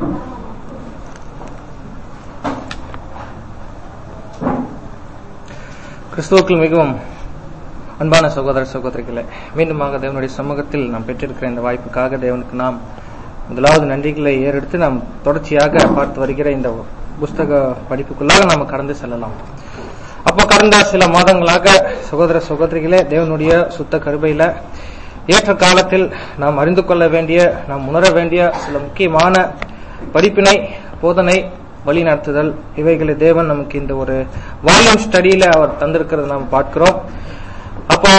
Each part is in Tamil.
கிறிஸ்துவுக்குள் மிகவும் அன்பான சகோதர சகோதரிகளே மீண்டுமாக தேவனுடைய சமூகத்தில் நாம் பெற்றிருக்கிற இந்த வாய்ப்புக்காக தேவனுக்கு நாம் முதலாவது நன்றிகளை ஏறெடுத்து நாம் தொடர்ச்சியாக பார்த்து வருகிற இந்த புஸ்தக படிப்புக்குள்ளாக நாம் கடந்து செல்லலாம் அப்போ கடந்த சில மாதங்களாக சகோதர சகோதரிகளே தேவனுடைய சுத்த கருபையில ஏற்ற காலத்தில் நாம் அறிந்து கொள்ள வேண்டிய நாம் உணர வேண்டிய சில முக்கியமான படிப்பினை போதனை வழி நடத்துதல் இவைகளை தேவன் நமக்கு இந்த ஒரு வால்யூம் ஸ்டடியில அவர் தந்திருக்கிறத நாம் பார்க்கிறோம் அப்போ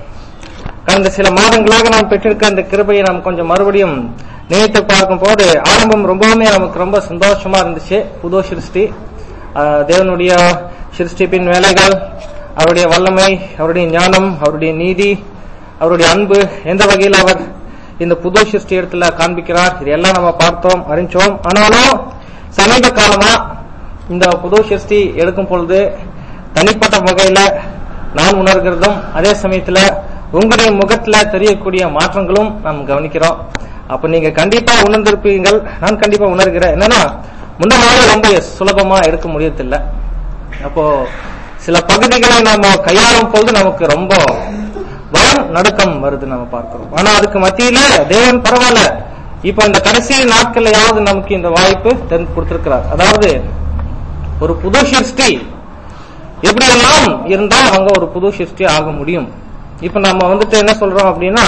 கடந்த சில மாதங்களாக நாம் பெற்றிருக்க அந்த கிருபையை நாம் கொஞ்சம் மறுபடியும் நினைத்து பார்க்கும் போது ஆரம்பம் ரொம்பவுமே நமக்கு ரொம்ப சந்தோஷமா இருந்துச்சு புது சிருஷ்டி ஆஹ் தேவனுடைய சிருஷ்டிப்பின் வேலைகள் அவருடைய வல்லமை அவருடைய ஞானம் அவருடைய நீதி அவருடைய அன்பு எந்த வகையில் அவர் இந்த புது சிருஷ்டி இடத்துல காண்பிக்கிறார் இதெல்லாம் நம்ம பார்த்தோம் அறிஞ்சோம் ஆனாலும் சமீப காலமா இந்த புது சிருஷ்டி எடுக்கும் பொழுது தனிப்பட்ட வகையில நான் உணர்கிறதும் அதே சமயத்துல உங்களுடைய முகத்துல தெரியக்கூடிய மாற்றங்களும் நாம் கவனிக்கிறோம் அப்ப நீங்க கண்டிப்பா உணர்ந்திருப்பீங்கள் நான் கண்டிப்பா உணர்கிறேன் என்னன்னா முன்னமாக ரொம்ப சுலபமா எடுக்க முடியதில்லை அப்போ சில பகுதிகளை நாம கையாளும் பொழுது நமக்கு ரொம்ப வரம் நடுக்கம் வருது நம்ம பார்க்கிறோம் ஆனா அதுக்கு மத்தியில தேவன் பரவாயில்ல இப்ப இந்த கடைசி நாட்கள்லயாவது நமக்கு இந்த வாய்ப்பு தெரிந்து கொடுத்திருக்கிறார் அதாவது ஒரு புது சிருஷ்டி எப்படியெல்லாம் இருந்தா அவங்க ஒரு புது சிருஷ்டி ஆக முடியும் இப்ப நம்ம வந்துட்டு என்ன சொல்றோம் அப்படின்னா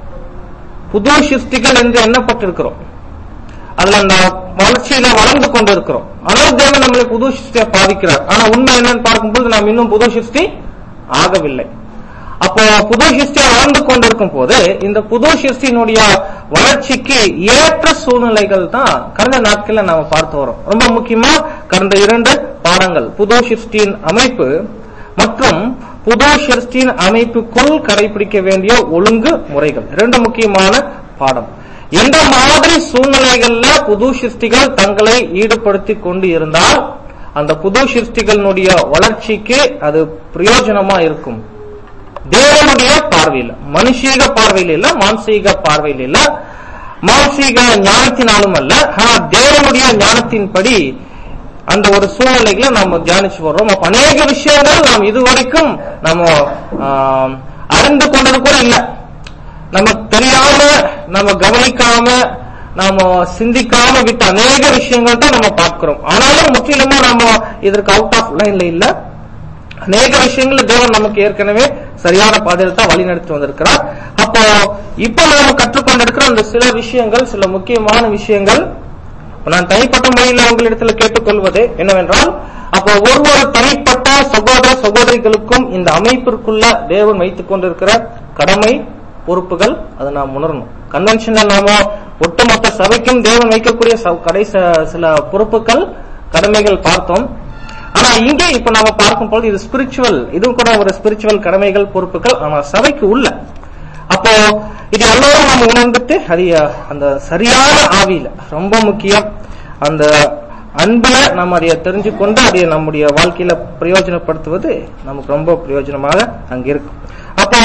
புது சிருஷ்டிகள் என்று எண்ணப்பட்டிருக்கிறோம் அதுல அந்த வளர்ச்சியில வளர்ந்து கொண்டு இருக்கிறோம் ஆனால் தேவன் நம்மளை புது சிருஷ்டியை பாதிக்கிறார் ஆனா உண்மை என்னன்னு பார்க்கும்போது நாம் இன்னும் புது சிருஷ்டி ஆகவில்லை அப்போ புது சிருஷ்டியா வளர்ந்து கொண்டிருக்கும் போது இந்த புது சிருஷ்டியினுடைய வளர்ச்சிக்கு ஏற்ற சூழ்நிலைகள் தான் கடந்த நாட்கள்ல நாம பார்த்து வரோம் ரொம்ப முக்கியமா கடந்த இரண்டு பாடங்கள் புது சிருஷ்டியின் அமைப்பு மற்றும் புது சிருஷ்டியின் அமைப்புக்குள் கடைபிடிக்க வேண்டிய ஒழுங்கு முறைகள் இரண்டு முக்கியமான பாடம் எந்த மாதிரி சூழ்நிலைகள்ல புது சிருஷ்டிகள் தங்களை ஈடுபடுத்திக் கொண்டு இருந்தால் அந்த புது சிருஷ்டிகளினுடைய வளர்ச்சிக்கு அது பிரயோஜனமா இருக்கும் தேவனுடைய பார்வையில் மனுஷீக பார்வையில் இல்ல மானசீக பார்வையில் இல்ல மானசீக ஞானத்தினாலும் அல்ல ஆனா தேவனுடைய ஞானத்தின்படி அந்த ஒரு சூழ்நிலைகளை நாம் தியானிச்சு வர்றோம் அப்ப அநேக விஷயங்கள் நாம் இதுவரைக்கும் நம்ம ஆஹ், அறிந்து கொண்டது கூட இல்லை நமக்கு தெரியாம நம்ம கவனிக்காம நாம சிந்திக்காம விட்ட அநேக விஷயங்கள் தான் நம்ம பார்க்கிறோம் ஆனாலும் முற்றிலுமா நாம இதற்கு அவுட் ஆஃப் லைன்ல இல்ல அநேக விஷயங்கள் தேவன் நமக்கு ஏற்கனவே சரியான பாதையில் தான் வழி நடத்தி வந்திருக்கிறார் அப்போ இப்போ நாம கற்றுக்கொண்டிருக்கிற அந்த சில விஷயங்கள் சில முக்கியமான விஷயங்கள் நான் தனிப்பட்ட முறையில் உங்களிடத்துல கேட்டுக்கொள்வது என்னவென்றால் அப்போ ஒவ்வொரு தனிப்பட்ட சகோதர சகோதரிகளுக்கும் இந்த அமைப்பிற்குள்ள தேவன் வைத்துக் கொண்டிருக்கிற கடமை பொறுப்புகள் அதை நாம் உணரணும் கன்வென்ஷனில் நாம ஒட்டுமொத்த சபைக்கும் தேவன் வைக்கக்கூடிய ச- கடைசி சில பொறுப்புகள் கடமைகள் பார்த்தோம் ஆனா இங்கே இப்ப நாம பார்க்கும் பொழுது இது ஸ்பிரிச்சுவல் இதுவும் கூட ஒரு ஸ்பிரிச்சுவல் கடமைகள் பொறுப்புகள் ஆனா சபைக்கு உள்ள அப்போ இது எல்லாரும் நம்ம உணர்ந்துட்டு அது அஹ், அந்த சரியான ஆவியில ரொம்ப முக்கியம் அந்த அன்புல நம்ம அதை தெரிஞ்சுக்கொண்டு அதை நம்முடைய வாழ்க்கையில பிரயோஜனப்படுத்துவது நமக்கு ரொம்ப பிரயோஜனமாக அங்க இருக்கும் அப்போ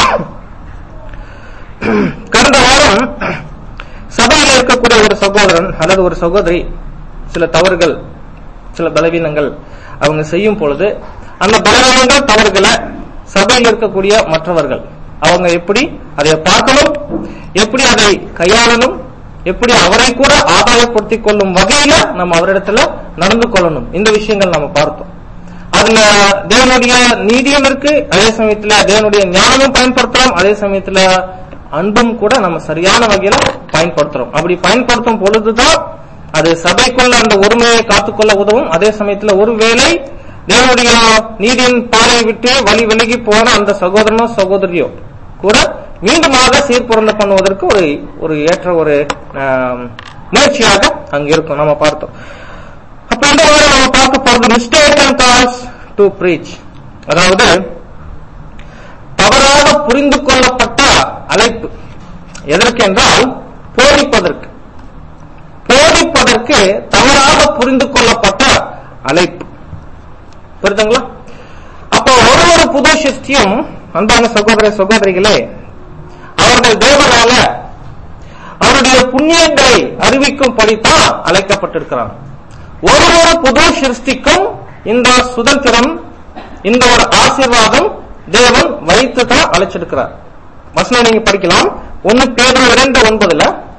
கடந்த வாரம் சபையில் இருக்கக்கூடிய ஒரு சகோதரன் அல்லது ஒரு சகோதரி சில தவறுகள் சில பலவீனங்கள் அவங்க செய்யும் பொழுது அந்த பலவீனங்கள் தவறுகளை சபையில் இருக்கக்கூடிய மற்றவர்கள் அவங்க எப்படி அதை பார்க்கணும் எப்படி அதை கையாளணும் எப்படி அவரை கூட ஆதாயப்படுத்திக் கொள்ளும் வகையில நம்ம அவரிடத்துல நடந்து கொள்ளணும் இந்த விஷயங்கள் நம்ம பார்த்தோம் அதுல தேவனுடைய நீதியும் இருக்கு அதே சமயத்துல தேவனுடைய ஞானமும் பயன்படுத்துறோம் அதே சமயத்துல அன்பும் கூட நம்ம சரியான வகையில பயன்படுத்துறோம் அப்படி பயன்படுத்தும் பொழுதுதான் அது சபைக்குள்ள அந்த ஒருமையை காத்துக்கொள்ள உதவும் அதே சமயத்துல ஒருவேளை தேவனுடைய நீதியின் பாதை விட்டு வழி விலகி போன அந்த சகோதரனோ சகோதரியோ கூட மீண்டுமாக சீர்பொருந்த பண்ணுவதற்கு ஒரு ஒரு ஏற்ற ஒரு ஆம், முயற்சியாக அங்க இருக்கும் நம்ம பார்த்தோம் அப்ப இந்த வாரம் நம்ம பார்க்க போறது mistake and calls to breach அதாவது தவறாக புரிந்து கொள்ளப்பட்ட அழைப்பு எதற்கென்றால் போதிப்பதற்கு போதிப்பதற்கு தவறாக புரிந்து கொள்ளப்பட்ட அழைப்பு புரியுதுங்களா அப்போ ஒரு ஒரு புது சிருஷ்டியும் அன்பான சகோதர சகோதரிகளே அவர்கள் தேவனால அவருடைய புண்ணியங்களை அறிவிக்கும் படித்தான் அழைக்கப்பட்டிருக்கிறான் ஒரு ஒரு புது சிருஷ்டிக்கும் இந்த சுதந்திரம் இந்த ஒரு ஆசீர்வாதம் தேவன் வைத்து தான் அழைச்சிருக்கிறார் வசனம் நீங்க படிக்கலாம் ஒன்னு பேர் இரண்டு ஒன்பதுல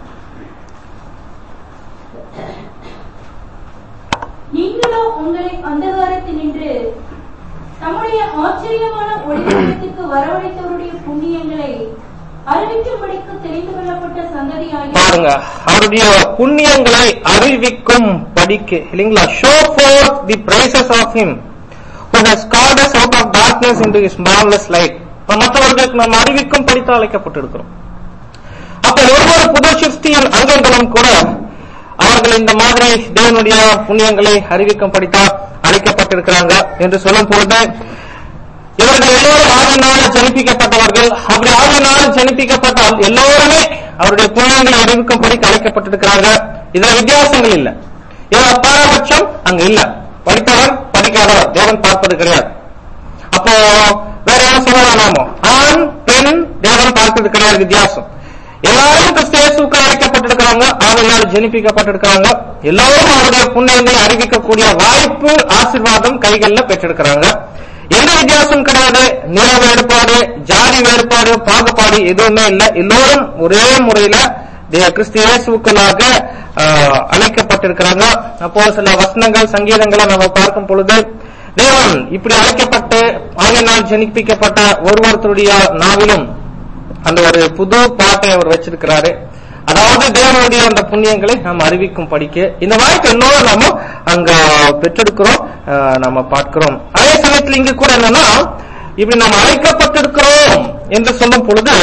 நீங்களோ உங்களை அந்தகாரத்தில் நின்று தம்முடைய ஆச்சரியமான ஒளிவட்டத்துக்கு வரவழைத்தவருடைய புண்ணியங்களை அறிவிக்கும்படிக்கு தெரிந்து கொள்ளப்பட்ட சந்ததியாகிய பாருங்க அவருடைய புண்ணியங்களை அறிவிக்கும் படிக்க இல்லைங்களா show forth the praises of him who has called us out of darkness into his marvelous light இப்ப மற்றவர்களுக்கு நாம் அறிவிக்கும் படித்து அழைக்கப்பட்டிருக்கிறோம் அப்ப ஒவ்வொரு புது சிருஷ்டியின் அங்கங்களும் கூட அவர்கள் இந்த மாதிரி தேவனுடைய புண்ணியங்களை அறிவிக்கும் படித்தா அழைக்கப்பட்டிருக்கிறாங்க என்று சொல்லும் பொழுது இவர்கள் எல்லோரும் ஆவியினால ஜனிப்பிக்கப்பட்டவர்கள் அப்படி ஆவியினால ஜனிப்பிக்கப்பட்டால் எல்லோருமே அவருடைய புண்ணியங்களை அறிவிக்கும்படி அழைக்கப்பட்டிருக்கிறாங்க இதுல வித்தியாசங்கள் இல்ல இதுல பாரபட்சம் அங்க இல்ல படித்தவர் படிக்காதவர் தேவன் பார்ப்பது கிடையாது அப்போ வேற என்ன சொல்லலாம் நாமோ ஆண் பெண் தேவன் பார்ப்பது கிடையாது வித்தியாசம் எல்லாரும் கிறிஸ்து இயேசுவுக்கு அழைக்கப்பட்டிருக்கிறாங்க ஆவியினால் ஜெனிப்பிக்கப்பட்டிருக்கிறாங்க எல்லாரும் அவருடைய புண்ணியங்களை அறிவிக்கக்கூடிய வாய்ப்பு ஆசீர்வாதம் கைகள்ல பெற்றிருக்கிறாங்க எந்த வித்தியாசம் கிடையாது நில வேறுபாடு ஜாதி வேறுபாடு பாகுபாடு எதுவுமே இல்ல எல்லோரும் ஒரே முறையில தே- கிறிஸ்து இயேசுக்களாக ஆஹ், அழைக்கப்பட்டிருக்கிறாங்க அப்போ சில வசனங்கள் சங்கீதங்களை நம்ம பார்க்கும் பொழுது தேவன் இப்படி அழைக்கப்பட்டு ஆவியினால் ஜனிப்பிக்கப்பட்ட ஒருவருத்தருடைய நாவிலும் அந்த ஒரு புது பாட்டை அவர் வச்சிருக்கிறாரு அதாவது தேவனுடைய அந்த புண்ணியங்களை நாம் அறிவிக்கும் படிக்க இந்த வாய்ப்பு இன்னொரு நாம அங்க பெற்றெடுக்கிறோம் ஆஹ், நம்ம பார்க்கிறோம் அதே சமயத்தில் இங்க கூட என்னன்னா இப்படி நாம் அழைக்கப்பட்டிருக்கிறோம் என்று சொல்லும் பொழுது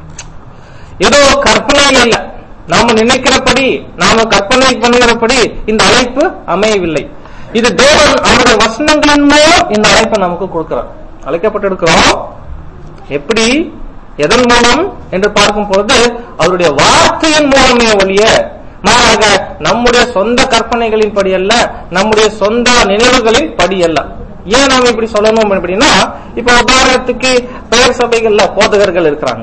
ஏதோ கற்பனையில் இல்ல நாம நினைக்கிறபடி நாம கற்பனை பண்ணுகிறபடி இந்த அழைப்பு அமையவில்லை இது தேவன் அவருடைய வசனங்களின் மூலம் இந்த அழைப்பை நமக்கு கொடுக்கிறார் அழைக்கப்பட்டிருக்கிறோம் எப்படி எதன் மூலம் என்று பார்க்கும் பொழுது அவருடைய வார்த்தையின் மூலமே ஒழிய மாறாக நம்முடைய சொந்த கற்பனைகளின் படி அல்ல நம்முடைய சொந்த நினைவுகளின் படி அல்ல ஏன் நாம இப்படி சொல்லணும் அப்படின்னா இப்ப உதாரணத்துக்கு பெயர் சபைகள்ல போதகர்கள் இருக்கிறாங்க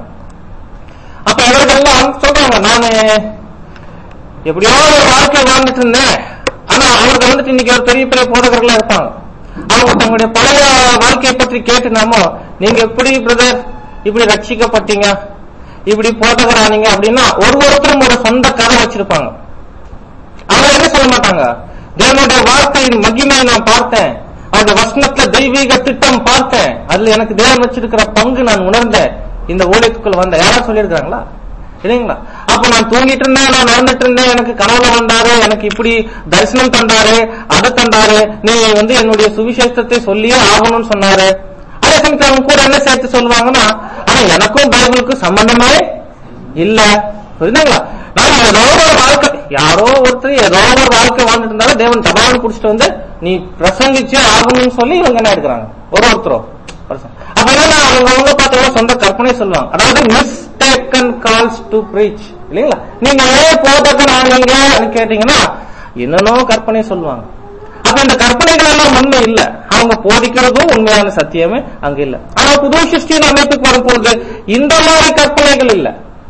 அப்ப இவர்கள்லாம் சொல்றாங்க நானு எப்படியோ ஒரு வாழ்க்கை வாழ்ந்துட்டு இருந்தேன் ஆனா அவர்கள் வந்துட்டு இன்னைக்கு ஒரு பெரிய பெரிய போதகர்களா இருப்பாங்க அவங்க தங்களுடைய பழைய வாழ்க்கையை பற்றி கேட்டு நாம நீங்க எப்படி பிரதர் இப்படி ரட்சிக்கப்பட்டீங்க இப்படி போதகரானீங்க அப்படின்னா ஒரு ஒருத்தரும் ஒரு சொந்த கதை வச்சிருப்பாங்க அவங்க என்ன சொல்ல மாட்டாங்க தேவனுடைய வார்த்தையின் மகிமையை நான் பார்த்தேன் அவருடைய வசனத்துல தெய்வீக திட்டம் பார்த்தேன் அதுல எனக்கு தேவன் வச்சிருக்கிற பங்கு நான் உணர்ந்தேன் இந்த ஊழியத்துக்குள்ள வந்த யாராவது சொல்லியிருக்காங்களா இல்லைங்களா அப்ப நான் தூங்கிட்டு இருந்தேன் நான் நடந்துட்டு இருந்தேன் எனக்கு கனவுல வந்தாரு எனக்கு இப்படி தரிசனம் தந்தாரு அதை தந்தாரு நீ வந்து என்னுடைய சுவிசேஷத்தை சொல்லியே ஆகணும்னு சொன்னாரு அதே சமயத்துல அவங்க கூட என்ன சேர்த்து சொல்லுவாங்கன்னா ஆனா எனக்கும் பைபிளுக்கும் சம்பந்தமே இல்ல புரியுதுங்களா நான் ஏதோ ஒரு வாழ்க்கை யாரோ ஒருத்தர் ஏதோ ஒரு வாழ்க்கை வாழ்ந்துட்டு இருந்தாலும் தேவன் தபால் புடிச்சிட்டு வந்து நீ பிரசங்கிச்சே ஆகணும்னு சொல்லி இவங்க என்ன எடுக்கிறாங்க ஒரு ஒருத்தரும் அப்ப என்ன அவங்க அவங்க பார்த்தீங்கன்னா சொந்த கற்பனை சொல்லுவாங்க அதாவது மிஸ்டேக்கன் கால்ஸ் டு பிரீச் இல்லைங்களா நீங்க ஏன் போதகன் ஆனீங்கன்னு கேட்டீங்கன்னா என்னென்னோ கற்பனை சொல்லுவாங்க அப்ப இந்த கற்பனைகள் எல்லாம் உண்மை இல்ல அவங்க போதிக்கிறதும் உண்மையான சத்தியமே அங்க இல்ல ஆனா புது சிருஷ்டியின் அமைப்புக்கு வரும்பொழுது இந்த மாதிரி கற்பனைகள் இல்ல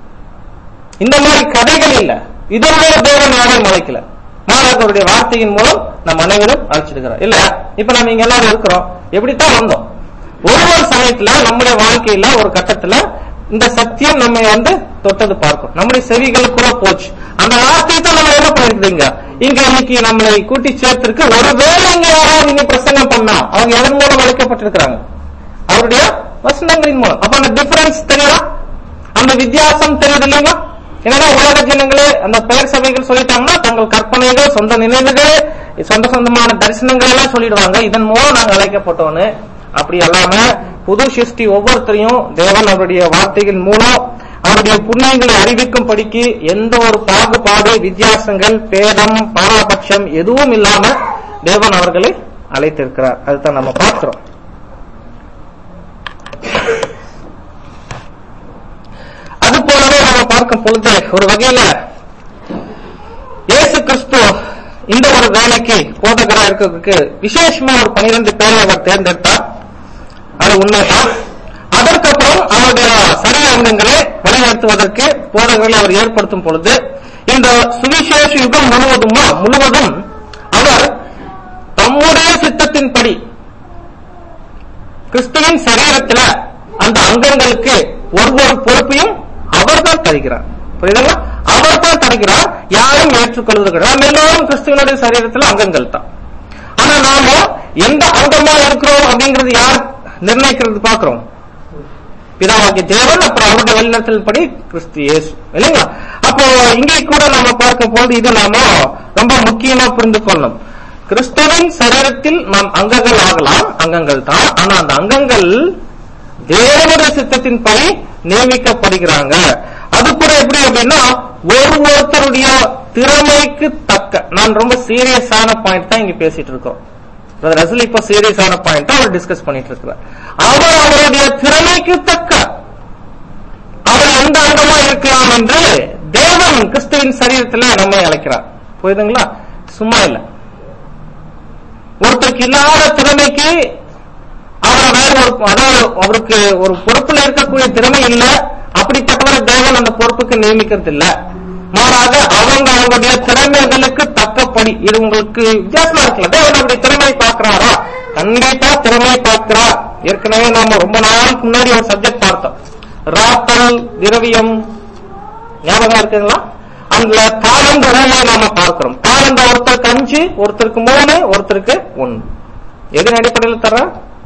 இந்த மாதிரி கதைகள் இல்ல இதனுடைய தேவன் யாரையும் அழைக்கல மாணவர்களுடைய வார்த்தையின் மூலம் நம் அனைவரும் அழைச்சிருக்கிறோம் இல்ல இப்ப நம்ம இங்க எல்லாரும் இருக்கிறோம் எப்படித்தான் வந்தோம் ஒரு ஒரு சமயத்துல நம்முடைய வாழ்க்கையில ஒரு கட்டத்துல இந்த சத்தியம் நம்ம வந்து தொட்டது பார்க்கும் நம்முடைய செவிகளுக்குள்ள போச்சு அந்த வார்த்தையை தான் நம்ம என்ன பண்ணிருக்கீங்க இங்க இன்னைக்கு நம்மளை கூட்டி சேர்த்திருக்கு ஒருவேளை இங்க யாராவது இங்க பிரசங்கம் பண்ணா அவங்க எதன் மூலம் அழைக்கப்பட்டிருக்கிறாங்க அவருடைய வசனங்களின் மூலம் அப்ப அந்த டிஃபரன்ஸ் தெரியுதா அந்த வித்தியாசம் தெரியுது இல்லைங்களா ஏன்னா உலக ஜனங்களே அந்த பெயர் சபைகள் சொல்லிட்டாங்கன்னா தங்கள் கற்பனைகள் சொந்த நினைவுகள் சொந்த சொந்தமான தரிசனங்கள் எல்லாம் சொல்லிடுவாங்க இதன் மூலம் நாங்க அழைக்கப்பட்டோன்னு அப்படி அல்லாம புது சிருஷ்டி ஒவ்வொருத்தரையும் தேவன் அவருடைய வார்த்தைகள் மூலம் அவருடைய புண்ணியங்களை அறிவிக்கும் படிக்கு எந்த ஒரு பாகுபாடு வித்தியாசங்கள் பேதம் பாராபட்சம் எதுவும் இல்லாம தேவன் அவர்களை அழைத்திருக்கிறார் அதுதான் நம்ம பார்க்கிறோம் அது போலவே நம்ம பார்க்கும் பொழுது ஒரு வகையில இயேசு கிறிஸ்து இந்த ஒரு வேலைக்கு போதகரா இருக்கிறதுக்கு விசேஷமா ஒரு பனிரெண்டு பேரை அவர் தேர்ந்தெடுத்தார் அது உண்மைதான் அதற்கப்புறம் அவருடைய சரிய அங்கங்களை வழிநடத்துவதற்கு போதகர்களை அவர் ஏற்படுத்தும் பொழுது இந்த சுவிசேஷ யுகம் முழுவதும் முழுவதும் அவர் தம்முடைய சித்தத்தின்படி கிறிஸ்துவின் சரீரத்துல அந்த அங்கங்களுக்கு ஒவ்வொரு பொறுப்பையும் அவர்தான் தருகிறார் புரியுதுங்களா அவர்தான் தருகிறார் யாரும் ஏற்றுக்கொள்வது கிடையாது நாம் எல்லோரும் கிறிஸ்துவனுடைய சரீரத்துல அங்கங்கள் தான் ஆனா நாம எந்த அங்கமா இருக்கிறோம் அப்படிங்கறது யார் நிர்ணயிக்கிறது பாக்குறோம் பிதாவாகிய தேவன் அப்புறம் அவருடைய வழிநடத்தல் படி கிறிஸ்து இயேசு இல்லைங்களா அப்போ இங்கே கூட நாம பார்க்கும் போது இது நாம ரொம்ப முக்கியமா புரிந்து கொள்ளணும் கிறிஸ்துவின் சரீரத்தில் நாம் அங்கங்கள் ஆகலாம் அங்கங்கள் தான் ஆனா அந்த அங்கங்கள் தேவனுடைய சித்தத்தின்படி நியமிக்கப்படுகிறாங்க அது கூட எப்படி அப்படின்னா ஒரு ஒருத்தருடைய திறமைக்கு தக்க நான் ரொம்ப சீரியஸான பாயிண்ட் தான் இங்க பேசிட்டு இருக்கோம் பிரதர் ரசல் இப்ப சீரியஸான பாயிண்ட் அவர் டிஸ்கஸ் பண்ணிட்டு இருக்கிறார் அவர் அவருடைய திறமைக்கு தக்க அவர் எந்த அங்கமா இருக்கலாம் என்று தேவன் கிறிஸ்துவின் சரீரத்துல நம்மை அழைக்கிறார் புரியுதுங்களா சும்மா இல்ல ஒருத்தருக்கு இல்லாத திறமைக்கு அவர் வேற ஒரு அதாவது அவருக்கு ஒரு பொறுப்புல இருக்கக்கூடிய திறமை இல்ல அப்படிப்பட்டவரை தேவன் அந்த பொறுப்புக்கு நியமிக்கிறது இல்ல மாறாக அவங்க அவங்களுடைய திறமைகளுக்கு தக்கப்படி இது உங்களுக்கு வித்தியாசமா இருக்குல்ல தேவன் அவருடைய திறமையை பார்க்கிறாரா கண்டிப்பா திறமையை பார்க்கிறார் ஏற்கனவே நாம ரொம்ப நாளுக்கு முன்னாடி ஒரு சப்ஜெக்ட் பார்த்தோம் ராத்தல் திரவியம் ஞாபகம் இருக்குங்களா அந்த தாளந்த ஊமையை நாம பார்க்கிறோம் தாளந்த ஒருத்தருக்கு அஞ்சு ஒருத்தருக்கு மூணு ஒருத்தருக்கு ஒன்னு எதன் அடிப்படையில் தர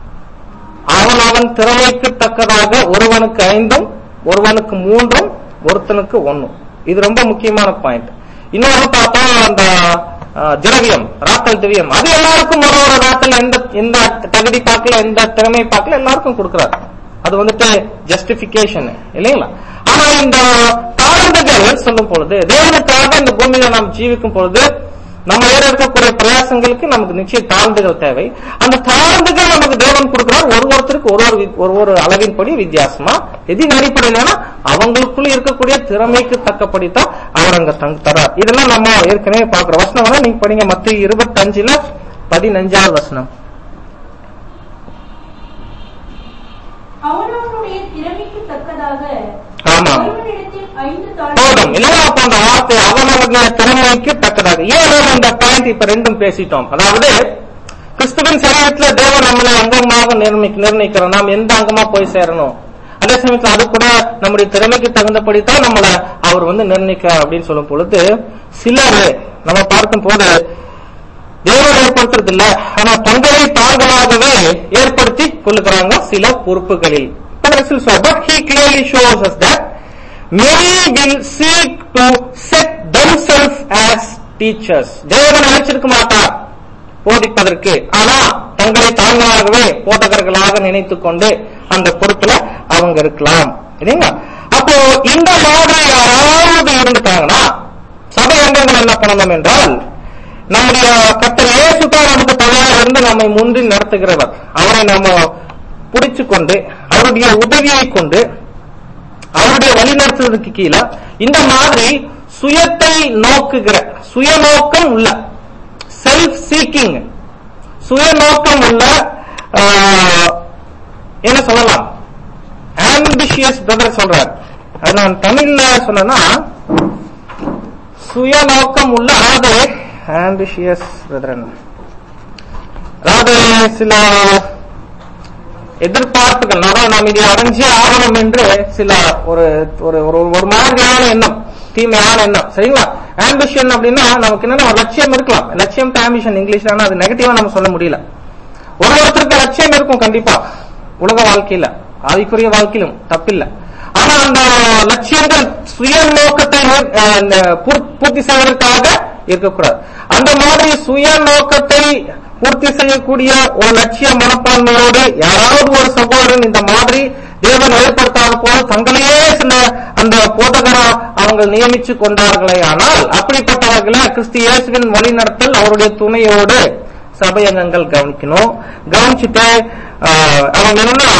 அவன் அவன் திறமைக்கு தக்கதாக ஒருவனுக்கு ஐந்தும் ஒருவனுக்கு மூன்றும் ஒருத்தனுக்கு ஒன்னும் இது ரொம்ப முக்கியமான பாயிண்ட் இன்னொரு பார்த்தா அந்த அஹ், திரவியம் ராத்தல் திரவியம் அது எல்லாருக்கும் ஒரு ஒரு ராத்தல் எந்த எந்த தகுதி பார்க்கல எந்த திறமை பார்க்கல எல்லாருக்கும் கொடுக்கிறார் அது வந்துட்டு ஜஸ்டிபிகேஷன் இல்லைங்களா ஆனா இந்த தாழ்ந்துகள் சொல்லும் பொழுது தேவனுக்காக இந்த பூமியில நாம் ஜீவிக்கும் பொழுது நம்ம ஏற இருக்கக்கூடிய பிரயாசங்களுக்கு நமக்கு நிச்சய தாழ்ந்துகள் தேவை அந்த தாழ்ந்துகள் நமக்கு தேவன் கொடுக்கிறார் ஒரு ஒருத்தருக்கு ஒரு ஒரு வி- ஒரு ஒரு அளவின்படி வித்தியாசமா எதின் அடிப்படையிலனா அவங்களுக்குள்ள இருக்கக்கூடிய திறமைக்கு தக்கப்படித்தான் அவர் அங்க தங்க தரார் இதெல்லாம் நம்ம ஏற்கனவே பாக்குறோம் வசனம் வேணா நீங்க படிங்க மத்திய இருபத்தஞ்சுல பதினஞ்சாவது வசனம் அவனவனுடைய திறமைக்கு தக்கதாக ஆமா. ஒருவனிடத்தில் ஐந்து போதும் தாழ்ந்து இல்லையா அப்ப அந்த வார்த்தை அவனவனுடைய திறமைக்கு தக்கதாக ஏன் நாம இந்த பாயிண்ட் இப்ப ரெண்டும் பேசிட்டோம் அதாவது கிறிஸ்துவின் சரீரத்துல தேவன் நம்மளை அங்கமாக நிர்ணயிக்க நிர்ணயிக்கிறோம் நாம் எந்த அங்கமா போய் சேரணும் அதே சமயத்துல அது கூட நம்முடைய திறமைக்கு தகுந்தபடித்தான் நம்மள அவர் வந்து நிர்ணயிக்க அப்படின்னு சொல்லும் பொழுது சிலர் நம்ம பார்க்கும் போது தேவன் ஏற்படுத்துறது இல்ல ஆனா தங்களை தாங்களாகவே ஏற்படுத்தி கொள்ளுகிறாங்க சில பொறுப்புகளில் but he clearly shows us that many will seek to set themselves as teachers தேவன் நினைச்சிருக்க மாட்டார் போதிப்பதற்கு ஆனா தங்களை தாங்களாகவே போதகர்களாக நினைத்துக் கொண்டு அந்த பொறுப்புல அவங்க இருக்கலாம் இல்லைங்களா அப்போ இந்த மாதிரி யாராவது இருந்துட்டாங்கன்னா சபை அங்கங்கள் என்ன பண்ணணும் என்றால் நம்முடைய கர்த்தர் இயேசு தான் நமக்கு தலையாக இருந்து நம்மை முன்றி நடத்துகிறவர் அவரை நாம பிடிச்சு கொண்டு அவருடைய உதவியை கொண்டு அவருடைய வழிநடத்துவதற்கு கீழே இந்த மாதிரி சுயத்தை நோக்குகிற சுயநோக்கம் உள்ள செல்ஃப் சீக்கிங் சுயநோக்கம் உள்ள ஆஹ், என்ன சொல்லலாம் ஆம்பிஷியஸ் பிரதர் சொல்றார் அது நான் தமிழ்ல சொன்னா சுயநோக்கம் உள்ள அதாவது ஆம்பிஷியஸ் பிரதரன் அதாவது சில எதிர்பார்ப்புகள் அதாவது நாம் இதை அடைஞ்சே ஆகணும் என்று சில ஒரு ஒரு ஒரு ஒரு மாதிரியான எண்ணம் தீமையான எண்ணம் சரிங்களா ஆம்பிஷன் அப்படின்னா நமக்கு என்னன்னா ஒரு லட்சியம் இருக்கலாம் லட்சியம் ஆம்பிஷன் இங்கிலீஷ்ல ஆனா அது நெகட்டிவா நம்ம சொல்ல முடியல ஒரு ஒருத்தருக்கு லட்சியம் இருக்கும் கண்டிப்பா உலக வாழ்க்கையில ஆதிக்குரிய வாழ்க்கையிலும் தப்பில்லை ஆனா அந்த லட்சியங்கள் சுய நோக்கத்தை அஹ், ந- பூர்- பூர்த்தி செய்வதற்காக இருக்கக்கூடாது அந்த மாதிரி சுய நோக்கத்தை பூர்த்தி செய்யக்கூடிய ஒரு லட்சிய மனப்பான்மையோடு யாராவது ஒரு சகோதரன் இந்த மாதிரி தேவன் ஏற்படுத்தாத போது தங்களையே சில அந்த போதகரா அவங்க நியமிச்சு கொண்டார்களே ஆனால் அப்படிப்பட்டவர்களை கிறிஸ்து இயேசுவின் வழிநடத்தல் அவருடைய துணையோடு சபை அங்கங்கள் கவனிக்கணும் கவனிச்சுட்டு ஆஹ், அவங்க என்னன்னா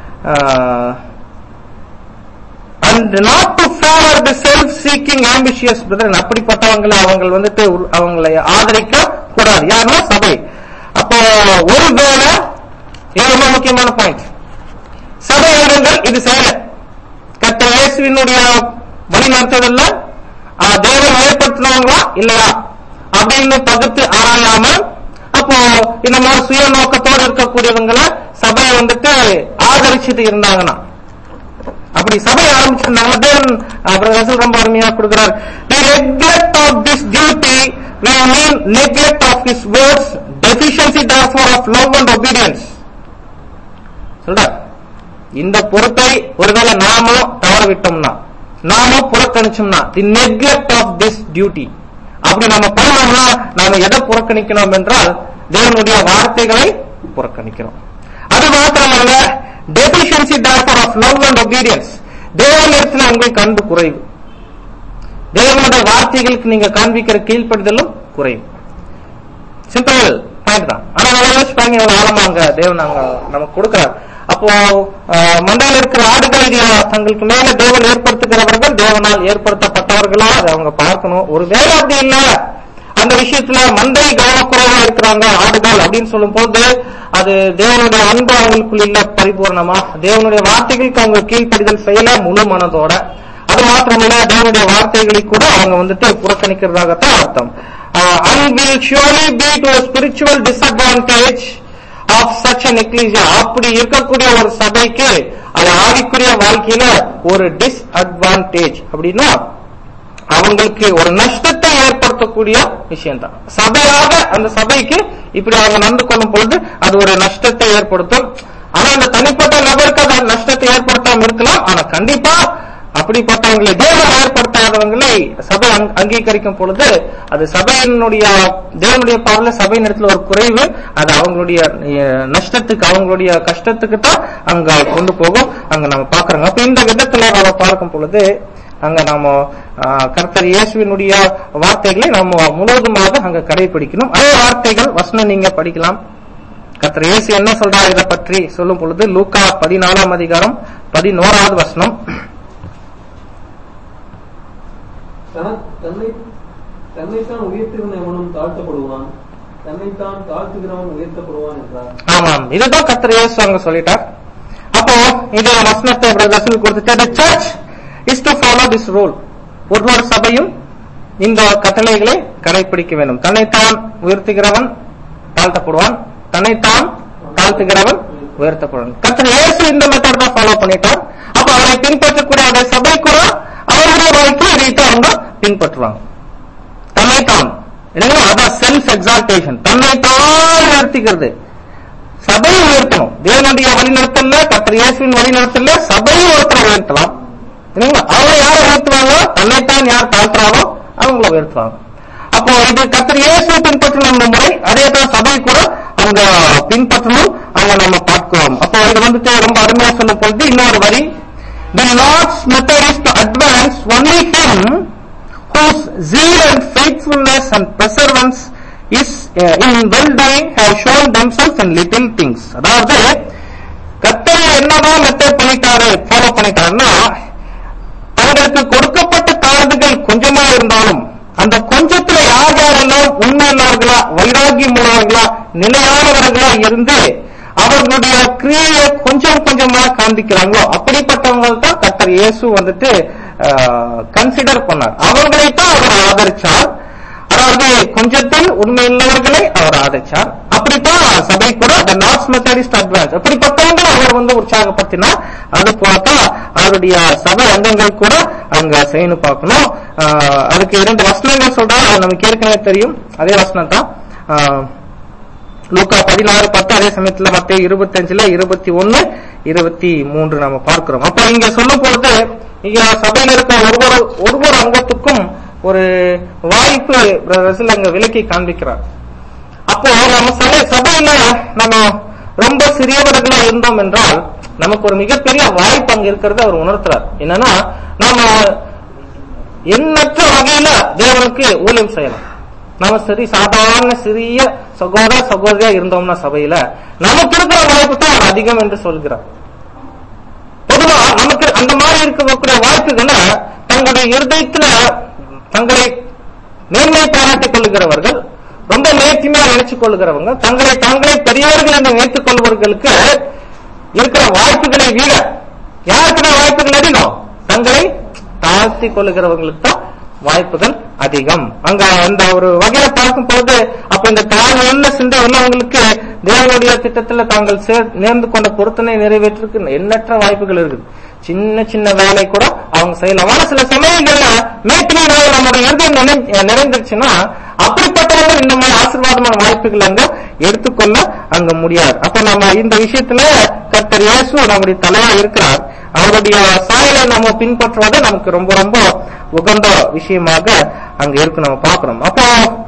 and not to favour the self seeking ambitious brother அப்படிப்பட்டவங்களை அவங்க வந்துட்டு உரு- அவங்களை ஆதரிக்க கூடாது யாருன்னா சபை அப்போ ஒருவேளை இது ரொம்ப முக்கியமான பாயிண்ட் சபை அங்கங்கள் இது செய்யல கர்த்தர் இயேசுவினுடைய வழி நடத்ததல்ல ஆஹ், தேவன் ஏற்படுத்தினவங்களா இல்லையா அப்படின்னு பகுத்து ஆராயாம அப்போ இந்த மாதிரி சுய நோக்கத்தோடு இருக்கக்கூடியவங்களை சபையை வந்துட்டு ஆதரிச்சுட்டு இருந்தாங்கன்னா அப்படி சபை ஆரம்பிச்சிருந்தாங்க தேவன் அப்புறம் ரசல் ரொம்ப அருமையா கொடுக்கிறார் the neglect of this duty may mean neglect of his words deficiency therefore of love and obedience சொல்றார் இந்த பொறுப்பை ஒருவேளை நாமோ தவற விட்டோம்னா நாமோ புறக்கணிச்சோம்னா the neglect of this duty அப்படி நம்ம பண்ணோம்னா நாம எதை புறக்கணிக்கணும் என்றால் தேவனுடைய வார்த்தைகளை புறக்கணிக்கிறோம் அது மாத்திரமல்ல deficiency therefore of love and obedience தேவனிடத்தில் உங்களுக்கு அன்பு குறைவு தேவனுடைய வார்த்தைகளுக்கு நீங்க காண்பிக்கிற கீழ்ப்படுதலும் குறைவு சிம்பிள் பாயிண்ட் தான் ஆனா நல்லா யோசிச்சு பாருங்க எவ்வளவு ஆழமா அங்க தேவன் அங்க நமக்கு கொடுக்கிறார் அப்போ அஹ், மண்டையில இருக்கிற ஆடுகள் தங்களுக்கு மேல தேவன் ஏற்படுத்துகிறவர்கள் தேவனால் ஏற்படுத்தப்பட்டவர்களா அதை அவங்க பார்க்கணும் ஒருவேளை அப்படி இல்ல அந்த விஷயத்துல மண்டை கவனக்குறைவா இருக்கிறாங்க ஆடுகள் அப்படின்னு சொல்லும் போது அது தேவனுடைய அன்பு அவங்களுக்குள்ள இல்ல பரிபூர்ணமா தேவனுடைய வார்த்தைகளுக்கு அவங்க கீழ்ப்படிதல் செய்யல முழு மனதோட அது மாத்திரமல்ல தேவனுடைய வார்த்தைகளை கூட அவங்க வந்துட்டு புறக்கணிக்கிறதாகத்தான் அர்த்தம் and will surely be to spiritual disadvantage of such an ecclesia அப்படி இருக்கக்கூடிய ஒரு சபைக்கு அது ஆவிக்குரிய வாழ்க்கையில ஒரு டிஸ்அட்வான்டேஜ் அப்படின்னா அவங்களுக்கு ஒரு நஷ்டத்தை ஏற்படுத்தக்கூடிய விஷயம் தான் சபையாக அந்த சபைக்கு இப்படி அவங்க நடந்து கொள்ளும் பொழுது அது ஒரு நஷ்டத்தை ஏற்படுத்தும் ஆனா அந்த தனிப்பட்ட நபருக்கு அது நஷ்டத்தை ஏற்படுத்தாம இருக்கலாம் ஆனா கண்டிப்பா அப்படிப்பட்டவங்களை தேவன் ஏற்படுத்தாதவங்களை சபை அங்க- அங்கீகரிக்கும் பொழுது அது சபையினுடைய தேவனுடைய பார்வையில சபையின் இடத்துல ஒரு குறைவு அது அவங்களுடைய அஹ், நஷ்டத்துக்கு அவங்களுடைய கஷ்டத்துக்கு தான் அங்க கொண்டு போகும் அங்க நம்ம பாக்குறோங்க அப்ப இந்த விதத்துல நம்ம பார்க்கும் பொழுது அங்க நாம ஆஹ், கர்த்தர் இயேசுவினுடைய வார்த்தைகளை நம்ம முழுவதுமாக அங்க கடைபிடிக்கணும் அதே வார்த்தைகள் வசனம் நீங்க படிக்கலாம் கர்த்தர் இயேசு என்ன சொல்றார் இதை பற்றி சொல்லும் பொழுது லூக்கா பதினாலாம் அதிகாரம் பதினோராவது வசனம் தன- தன்னை தன்னைத்தான் உயர்த்துகிறவன் எவனும் தாழ்த்தப்படுவான் தன்னைத்தான் தாழ்த்துகிறவன் உயர்த்தப்படுவான் என்றார் ஆமாம் இதுதான் கர்த்தர் இயேசு அங்க சொல்லிட்டார் அப்போ இது வசனத்தை ரசல் கொடுத்துட்டு church is to follow this rule ஒரு ஒரு சபையும் இந்த கட்டளைகளை கடைபிடிக்க வேண்டும் தன்னைத்தான் உயர்த்துகிறவன் தாழ்த்தப்படுவான் தன்னைத்தான் தாழ்த்துகிறவன் உயர்த்தப்படுவான் கர்த்தர் இயேசு இந்த மெத்தட் தான் ஃபாலோ பண்ணிட்டார் அப்ப அவரை பின்பற்றக்கூடிய அந்த சபை கூட அவருடைய வாழ்க்கை இதைத்தான் அவங்க பின்பற்றுவாங்க தன்னைத்தான் இல்லைங்களா அதான் செல்ஃப் எக்ஸால்டேஷன் தன்னைத்தான் உயர்த்திக்கிறது சபையை உயர்த்தணும் தேவனுடைய வழிநடத்தல கர்த்தர் இயேசுவின் வழிநடத்தல சபையை ஒருத்தர் உயர்த்தலாம் இல்லைங்களா அவங்க யாரை உயர்த்துவாங்க தன்னைத்தான் யார் தாழ்த்துறாங்களோ அவங்கள உயர்த்துவாங்க அப்போ இது கர்த்தர் இயேசு பின்பற்றணும் இந்த முறை அதே தான் சபை கூட அவங்க பின்பற்றணும் அவங்க நம்ம பார்க்கிறோம் அப்போ இது வந்துட்டு ரொம்ப அருமையா சொல்லும் பொழுது இன்னொரு வரி the Lord's method is to advance only him whose zeal and faithfulness and perseverance is uh, in well-doing have shown themselves in little things. அதாவது கத்தரை என்னதான் மெத்தட் பண்ணிட்டாரு ஃபாலோ பண்ணிட்டாருன்னா தங்களுக்கு கொடுக்கப்பட்ட காரணங்கள் கொஞ்சமா இருந்தாலும் அந்த கொஞ்சத்துல யார் யாரெல்லாம் உண்மையுள்ளவர்களா வைராகியம் உள்ளவர்களா நிலையானவர்களா இருந்து அவர்களுடைய கிரியையை கொஞ்சம் கொஞ்சமா காண்பிக்கிறாங்களோ அப்படிப்பட்டவங்க தான் கர்த்தர் இயேசு வந்துட்டு கன்சிடர் பண்ணார் அவங்களை தான் அவர் ஆதரிச்சார் அதாவது கொஞ்சத்தில் உண்மையுள்ளவர்களை அவர் ஆதரிச்சார் அப்படித்தான் சபை கூட the நார்த் மெத்தடிஸ்ட் அட்வான்ஸ் அப்படிப்பட்டவங்க அவர் வந்து உற்சாகப்படுத்தினார் அது போலத்தான் அவருடைய சபை அங்கங்கள் கூட அங்க செய்யணும் பார்க்கணும் ஆஹ் அதுக்கு இரண்டு வசனங்கள் சொல்றாரு அது நமக்கு ஏற்கனவே தெரியும் அதே வசனம் தான் ஆஹ் லூக்கா பதினாறு பத்து அதே சமயத்துல மத்திய இருபத்தி அஞ்சுல இருபத்தி ஒன்னு இருபத்தி மூன்று நம்ம பார்க்கிறோம் அப்ப இங்க சொல்லும் பொழுது இங்க சபையில இருக்க ஒவ்வொரு ஒவ்வொரு அங்கத்துக்கும் ஒரு வாய்ப்பு ரசில் அங்க விலக்கி காண்பிக்கிறார் அப்போ நம்ம சபை சபையில நம்ம ரொம்ப சிறியவர்களா இருந்தோம் என்றால் நமக்கு ஒரு மிகப்பெரிய வாய்ப்பு அங்க இருக்கிறத அவர் உணர்த்துறார் என்னன்னா நாம எண்ணற்ற வகையில தேவனுக்கு ஊழியம் செய்யலாம் நாம சரி சாதாரண சிறிய சகோதர சகோதரியா இருந்தோம்னா சபையில நமக்கு இருக்கிற வாய்ப்பு தான் அவர் அதிகம் என்று சொல்கிறார் பொதுவா நமக்கு அந்த மாதிரி இருக்கக்கூடிய வாய்ப்புகளை தங்களுடைய இருதயத்துல தங்களை மேன்மை பாராட்டிக் கொள்ளுகிறவர்கள் ரொம்ப நேர்த்திமையா நினைச்சுக் கொள்ளுகிறவங்க தங்களை தாங்களே பெரியவர்கள் என்று நினைத்துக் கொள்வர்களுக்கு இருக்கிற வாய்ப்புகளை விட யாருக்கு தான் வாய்ப்புகள் அதிகம் தங்களை தாழ்த்தி கொள்ளுகிறவங்களுக்கு தான் வாய்ப்புகள் அதிகம் அங்க அந்த ஒரு வகையில பார்க்கும் பொழுது அப்ப இந்த தாழ்வுள்ள சிந்தை உள்ளவங்களுக்கு தேவனுடைய திட்டத்துல தாங்கள் சேர் நேர்ந்து கொண்ட பொருத்தனை நிறைவேற்றிருக்கு எண்ணற்ற வாய்ப்புகள் இருக்குது சின்ன சின்ன வேலை கூட அவங்க செய்யலாம் ஆனா சில சமயங்கள்ல மேட்டினை நம்முடைய இருதயம் நினை- நிறைந்துருச்சுன்னா அப்படிப்பட்டவங்க இந்த மாதிரி ஆசீர்வாதமான வாய்ப்புகள் அங்க எடுத்துக்கொள்ள அங்க முடியாது அப்ப நம்ம இந்த விஷயத்துல கர்த்தர் இயேசு நம்முடைய தலைவா இருக்கிறார் அவருடைய சாயலை நம்ம பின்பற்றுவது நமக்கு ரொம்ப ரொம்ப உகந்த விஷயமாக அங்க இருக்கு நம்ம பார்க்கிறோம் அப்போ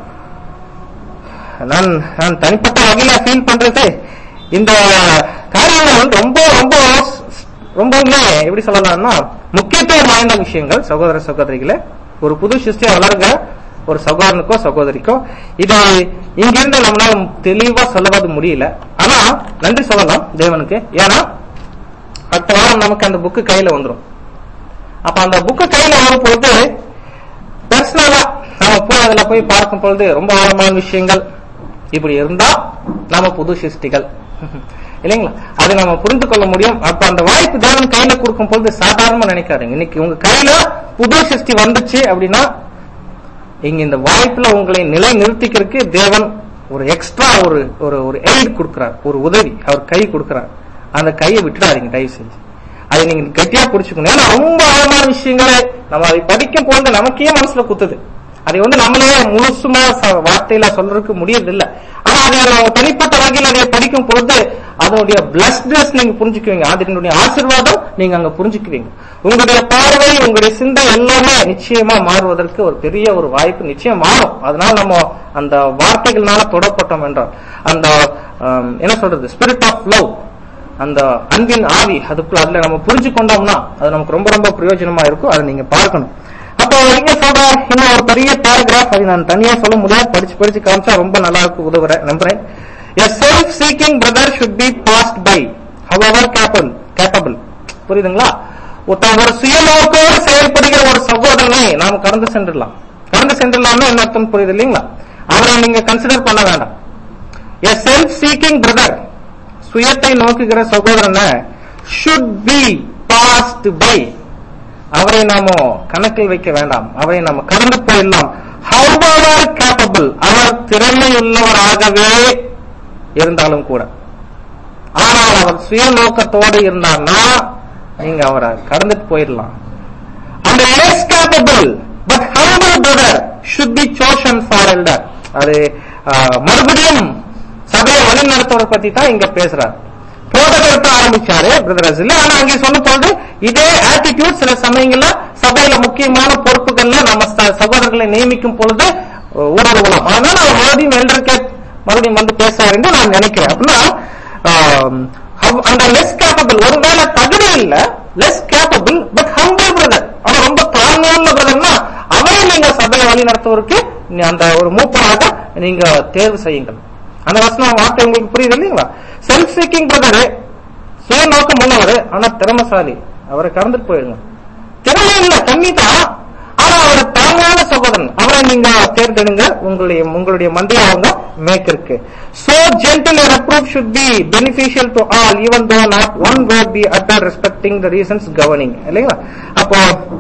நான் நான் தனிப்பட்ட வகையில ஃபீல் பண்றது இந்த காரியங்கள் வந்து ரொம்ப ரொம்ப ரொம்பவுமே எப்படி சொல்லலாம்னா முக்கியத்துவம் வாய்ந்த விஷயங்கள் சகோதர சகோதரிகளே ஒரு புது சிருஷ்டியா வளர்கிற ஒரு சகோதரனுக்கோ சகோதரிக்கோ இது இங்கிருந்து நம்மளால தெளிவா சொல்லவது முடியல ஆனா நன்றி சொல்லலாம் தேவனுக்கு ஏன்னா அடுத்த வாரம் நமக்கு அந்த புக்கு கையில வந்துடும் அப்ப அந்த புக்கு கையில வரும் பொழுது பர்சனலா நம்ம போய் அதுல போய் பார்க்கும் பொழுது ரொம்ப ஆழமான விஷயங்கள் இப்படி இருந்தா நாம புது சிருஷ்டிகள் இல்லைங்களா அது நம்ம புரிந்து கொள்ள முடியும் அப்ப அந்த வாய்ப்பு தேவன் கையில கொடுக்கும் பொழுது சாதாரணமா நினைக்காதீங்க இன்னைக்கு உங்க கையில புது சிருஷ்டி வந்துச்சு அப்படின்னா இங்க இந்த வாய்ப்புல உங்களை நிலை நிறுத்திக்கிறதுக்கு தேவன் ஒரு எக்ஸ்ட்ரா ஒரு ஒரு ஒரு எய்ட் கொடுக்கிறார் ஒரு உதவி அவர் கை கொடுக்கிறார் அந்த கையை விட்டுறாதீங்க தயவு செஞ்சு அதை நீங்க கட்டியா பிடிச்சுக்கணும் ஏன்னா ரொம்ப ஆழமான விஷயங்களை நம்ம அதை படிக்கும் பொழுது நமக்கே மனசுல குத்துது அதை வந்து நம்மளே முழுசுமா ச- வார்த்தையில சொல்றதுக்கு முடியறது இல்ல ஆனா அதை நம்ம தனிப்பட்ட வகையில் அதை படிக்கும் பொழுது அதனுடைய பிளஸ்னஸ் நீங்க புரிஞ்சுக்குவீங்க அதனுடைய ஆசீர்வாதம் நீங்க அங்க புரிஞ்சுக்குவீங்க உங்களுடைய பார்வை உங்களுடைய சிந்தை எல்லாமே நிச்சயமா மாறுவதற்கு ஒரு பெரிய ஒரு வாய்ப்பு நிச்சயம் மாறும் அதனால நம்ம அந்த வார்த்தைகள்னால தொடப்பட்டோம் என்றால் அந்த ஆம், என்ன சொல்றது ஸ்பிரிட் ஆஃப் லவ் அந்த அன்பின் ஆவி அதுக்குள்ள அதுல நம்ம புரிஞ்சு கொண்டோம்னா அது நமக்கு ரொம்ப ரொம்ப பிரயோஜனமா இருக்கும் அதை நீங்க பார்க்கணும் அப்போ இங்க சொல்ற இன்னும் ஒரு பெரிய பேராகிராஃப் அதை நான் தனியா சொல்ல முடியாது படிச்சு படிச்சு காமிச்சா ரொம்ப நல்லா இருக்கும் உதவுறேன் நம்புறேன் A self-seeking brother should be passed by, however capable. capable. புரியுதுங்களா ஒருத்தன் ஒரு சுயநோக்கோடு செயல்படுகிற ஒரு சகோதரனை நாம் கடந்து சென்றுடலாம் கடந்து சென்றுடலாம்னா என்ன அர்த்தம் புரியுது இல்லைங்களா அவரை நீங்க கன்சிடர் பண்ண வேண்டாம் A self-seeking brother சுயத்தை நோக்குகிற சகோதரனை should be passed by அவரை நாம கணக்கில் வைக்க வேண்டாம் அவரை நாம கடந்து போயிடலாம் however capable அவர் திறமையுள்ளவராகவே இருந்தாலும் கூட ஆனால் அவர் சுயநோக்கத்தோடு இருந்தார்னா நீங்க அவரை கடந்துட்டு போயிடலாம் அந்த less capable but humble brother should be chosen for elder அது ஆஹ், மறுபடியும் சபையை வழி நடத்துவதை பத்தி தான் இங்க பேசுறார் போதகத்தை ஆரம்பிச்சாரு பிரதர் அசில் ஆனா அங்கே சொல்ல போது இதே ஆட்டிடியூட் சில சமயங்கள்ல சபையில முக்கியமான பொறுப்புகள்ல நம்ம ச- சகோதரர்களை நியமிக்கும் பொழுது அஹ், ஊடுருவலாம் அதனால அவர் மறுபடியும் எல்டருக்கு மறுபடியும் வந்து பேசுவார் என்று நான் நினைக்கிறேன் அப்படின்னா ஆம், அவ்- அந்த லெஸ் கேப்பபிள் ஒருவேளை தகுதி இல்ல less capable but humble brother அவர் ரொம்ப தாழ்மையான பிரதர்னா அவரை நீங்க சபையை வழி நடத்துவதற்கு நீ- அந்த ஒரு மூப்பராக நீங்க தேர்வு செய்யுங்கள் அந்த வசனம் வார்த்தை உங்களுக்கு புரியுது இல்லைங்களா செல்ஃப் சீக்கிங் பிரதர் சுயநோக்கம் உள்ளவர் ஆனா திறமசாலி அவரை கடந்துட்டு போயிடுங்க திறமை இல்ல கம்மி தான் ஆனா அவர் தாழ்மையான சகோதரன் அவரை நீங்க தேர்ந்தெடுங்க உங்களுடைய உங்களுடைய மந்திய அவங்க மேக்கிற்கு so gentle reproof should be beneficial to all even though not one word be uttered respecting the reasons governing இல்லைங்களா அப்போ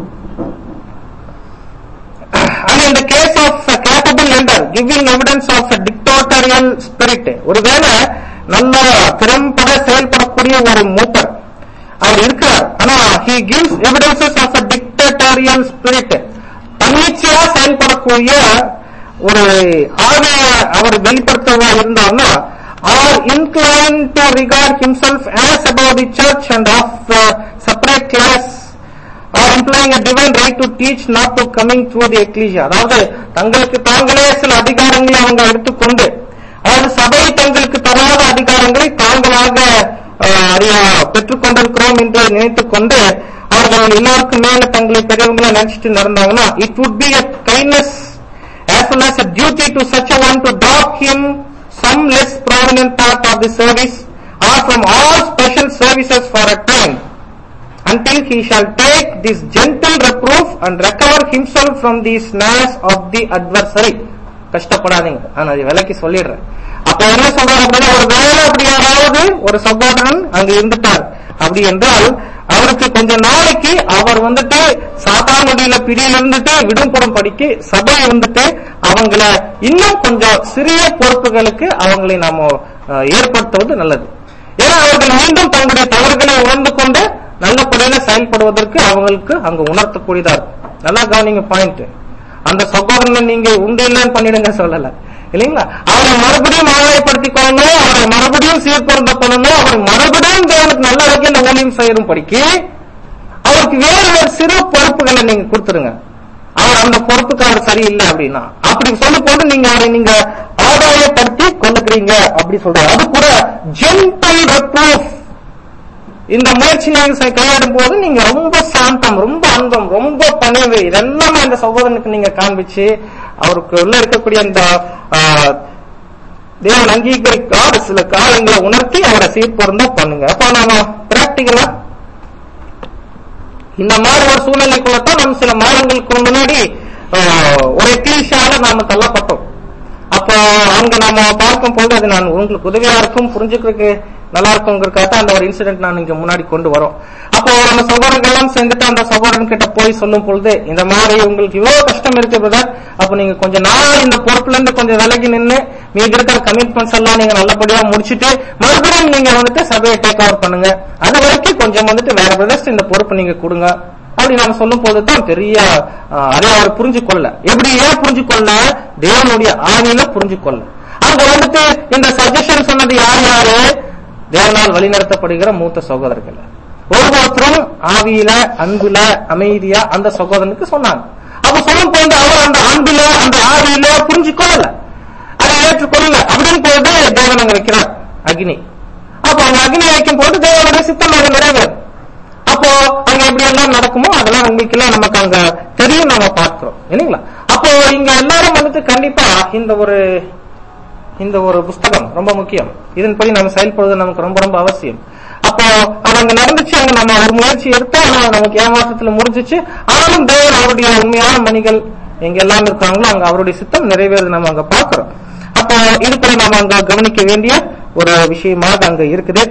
and in the case of a capable elder giving evidence of a dictatorial spirit ஒருவேளை நல்ல திறம்பட செயல்படக்கூடிய ஒரு மூப்பர் அவர் இருக்கிறார் ஆனா he gives evidences of a dictatorial spirit தன்னிச்சையா செயல்படக்கூடிய ஒரு ஆவிய அவர் வெளிப்படுத்தவா இருந்தார்னா are inclined to regard himself as above the church and of uh, separate class are implying a divine right to teach not to coming through the ecclesia அதாவது தங்களுக்கு தாங்களே சில அதிகாரங்களை அவங்க எடுத்துக்கொண்டு அதாவது சபை தங்களுக்கு தராத அதிகாரங்களை தாங்களாக அஹ், அறிய பெற்றுக்கொண்டிருக்கிறோம் என்று நினைத்துக் கொண்டு அவர்கள் எல்லாருக்கும் மேல தங்களை பெரியவங்களா நினைச்சிட்டு நடந்தாங்கன்னா it would be a kindness as well as a duty to such a one to drop him some less prominent part of the service or from all special services for a time until he shall take this gentle reproof and recover himself from the snares of the adversary கஷ்டப்படாதீங்க நான் அதை விலைக்கு சொல்லிடுறேன் அப்ப என்ன சொல்றாரு அப்படின்னா ஒரு வேலை அப்படி யாராவது ஒரு சகோதரன் அங்க இருந்துட்டார் அப்படி என்றால் அவருக்கு கொஞ்ச நாளைக்கு அவர் வந்துட்டு சாத்தானுடைய பிடியில இருந்துட்டு விடுபடும் படிக்கு சபை வந்துட்டு அவங்கள இன்னும் கொஞ்சம் சிறிய பொறுப்புகளுக்கு அவங்களை நாம அஹ், ஏற்படுத்துவது நல்லது ஏன்னா அவர்கள் மீண்டும் தங்களுடைய தவறுகளை உணர்ந்து கொண்டு நல்லபடியில செயல்படுவதற்கு அவங்களுக்கு அங்க உணர்த்தக்கூடியதா இருக்கும் நல்லா கவனிங்க பாயிண்ட் அந்த சகோதரனை நீங்க உண்டு இல்லைன்னு பண்ணிடுங்க சொல்லல இல்லைங்களா அவரை மறுபடியும் ஆதாயப்படுத்திக் கொள்ளணும் அவரை மறுபடியும் சீர்பொருந்த பண்ணணும் அவரை மறுபடியும் தேவனுக்கு நல்ல வகையில் ஊழியம் செய்யணும் படிக்கு அவருக்கு வேறு ஒரு சிறு பொறுப்புகளை நீங்க கொடுத்துருங்க அவர் அந்த பொறுப்புக்கு அவர் சரியில்லை அப்படின்னா அப்படி சொல்லும் போது நீங்க அவரை நீங்க ஆதாயப்படுத்தி கொண்டுக்கிறீங்க அப்படி சொல்றாரு அது கூட ஜென்டல் reproof இந்த முயற்சி நீங்க செ- கையாடும் போது நீங்க ரொம்ப சாந்தம் ரொம்ப அன்பம் ரொம்ப பணிவு இதெல்லாமே அந்த சகோதரனுக்கு நீங்க காண்பிச்சு அவருக்கு உள்ள இருக்கக்கூடிய அந்த ஆ, தேவன் அங்கீகரிக்காத சில காரியங்களை உணர்த்தி அவரை சீர்பொருந்த பண்ணுங்க அப்ப நாம பிராக்டிகலா இந்த மாதிரி ஒரு சூழ்நிலைக்குள்ள தான் நம்ம சில மாதங்களுக்கு முன்னாடி ஆ, ஒரு எக்லீஷால நாம தள்ளப்பட்டோம் அப்போ அங்க நாம பார்க்கும் போது அது நான் உங்களுக்கு உதவியா இருக்கும் புரிஞ்சுக்கிறதுக்கு நல்லா இருக்குங்கிறதுக்காக அந்த ஒரு இன்சிடென்ட் நான் இங்க முன்னாடி கொண்டு வரோம் அப்போ நம்ம சகோதரர்கள் எல்லாம் சேர்ந்துட்டு அந்த சகோதரன் கிட்ட போய் சொல்லும் பொழுது இந்த மாதிரி உங்களுக்கு இவ்வளவு கஷ்டம் இருக்கு பிரதர் அப்ப நீங்க கொஞ்ச நாள் இந்த பொறுப்புல இருந்து கொஞ்சம் விலகி நின்னு மீதி இருக்கிற கமிட்மெண்ட்ஸ் எல்லாம் நீங்க நல்லபடியா முடிச்சிட்டு மறுபடியும் நீங்க வந்துட்டு சபையை டேக் ஓவர் பண்ணுங்க அது வரைக்கும் கொஞ்சம் வந்துட்டு வேற பிரதர்ஸ் இந்த பொறுப்பு நீங்க கொடுங்க அப்படி நாம சொல்லும் போதுதான் பெரிய ஆஹ், அதை அவர் புரிஞ்சு கொள்ள எப்படி ஏன் புரிஞ்சு கொள்ள தேவனுடைய ஆவியில புரிஞ்சு கொள்ள அங்க வந்துட்டு இந்த சஜஷன் சொன்னது யார் யாரு தேவனால் வழிநடத்தப்படுகிற மூத்த சகோதரர்கள் ஒவ்வொருத்தரும் ஆவியில அன்புல அமைதியா அந்த சகோதரனுக்கு சொன்னாங்க அப்ப சொல்லும் போது அவர் அந்த அன்புல அந்த ஆவியில புரிஞ்சு கொள்ளல அதை ஏற்றுக்கொள்ளல அப்படின்னு போது தேவன் அங்க வைக்கிறார் அக்னி அப்ப அந்த அக்னி வைக்கும் போது தேவனுடைய சித்தம் அது நிறைவேறும் அப்போ அங்க எப்படி எல்லாம் நடக்குமோ அதெல்லாம் உங்களுக்கு எல்லாம் நமக்கு அங்க தெரியும் நாம பார்க்கிறோம் இல்லைங்களா அப்போ இங்க எல்லாரும் வந்துட்டு கண்டிப்பா இந்த ஒரு இந்த ஒரு புஸ்தகம் ரொம்ப முக்கியம் இதன்படி நம்ம செயல்படுவது நமக்கு ரொம்ப ரொம்ப அவசியம் அப்போ அது அங்க நடந்துச்சு அங்க நம்ம ஒரு முயற்சி எடுத்தா ஆனா நமக்கு ஏமாற்றத்துல முடிஞ்சிச்சு ஆனாலும் தேவன் அவருடைய உண்மையான மணிகள் எங்க எல்லாம் இருக்காங்களோ அங்க அவருடைய சித்தம் நிறைவேறது நம்ம அங்க பாக்குறோம் அப்போ இது கூட நாம அங்க கவனிக்க வேண்டிய ஒரு விஷயமாக அங்க இருக்குது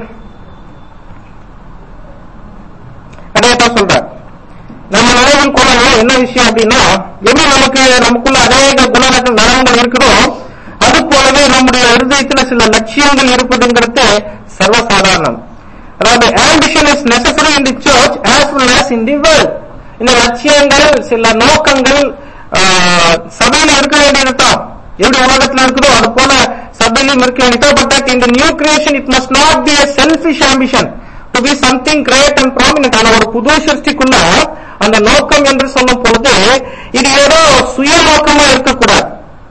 அதையத்தான் சொல்றார் நம்ம நினைவில் கொள்ளணும் என்ன விஷயம் அப்படின்னா எப்படி நமக்கு நமக்குள்ள அநேக குணநலங்கள் நலங்கள் இருக்குதோ அது போலவே நம்முடைய இருதயத்துல சில லட்சியங்கள் இருப்பதுங்கிறது சர்வசாதாரணம் அதாவது ambition is necessary in the church as well as in the world இந்த லட்சியங்கள் சில நோக்கங்கள் ஆஹ், சபையில இருக்க வேண்டியதுதான் எப்படி உலகத்துல இருக்குதோ அது போல சபையிலும் இருக்க வேண்டியதோ but that in the new creation it must not be a selfish ambition to be something great and prominent ஆன ஒரு புது சிருஷ்டிக்குள்ள அந்த நோக்கம் என்று சொல்லும் பொழுது இது ஏதோ சுய நோக்கமா இருக்கக்கூடாது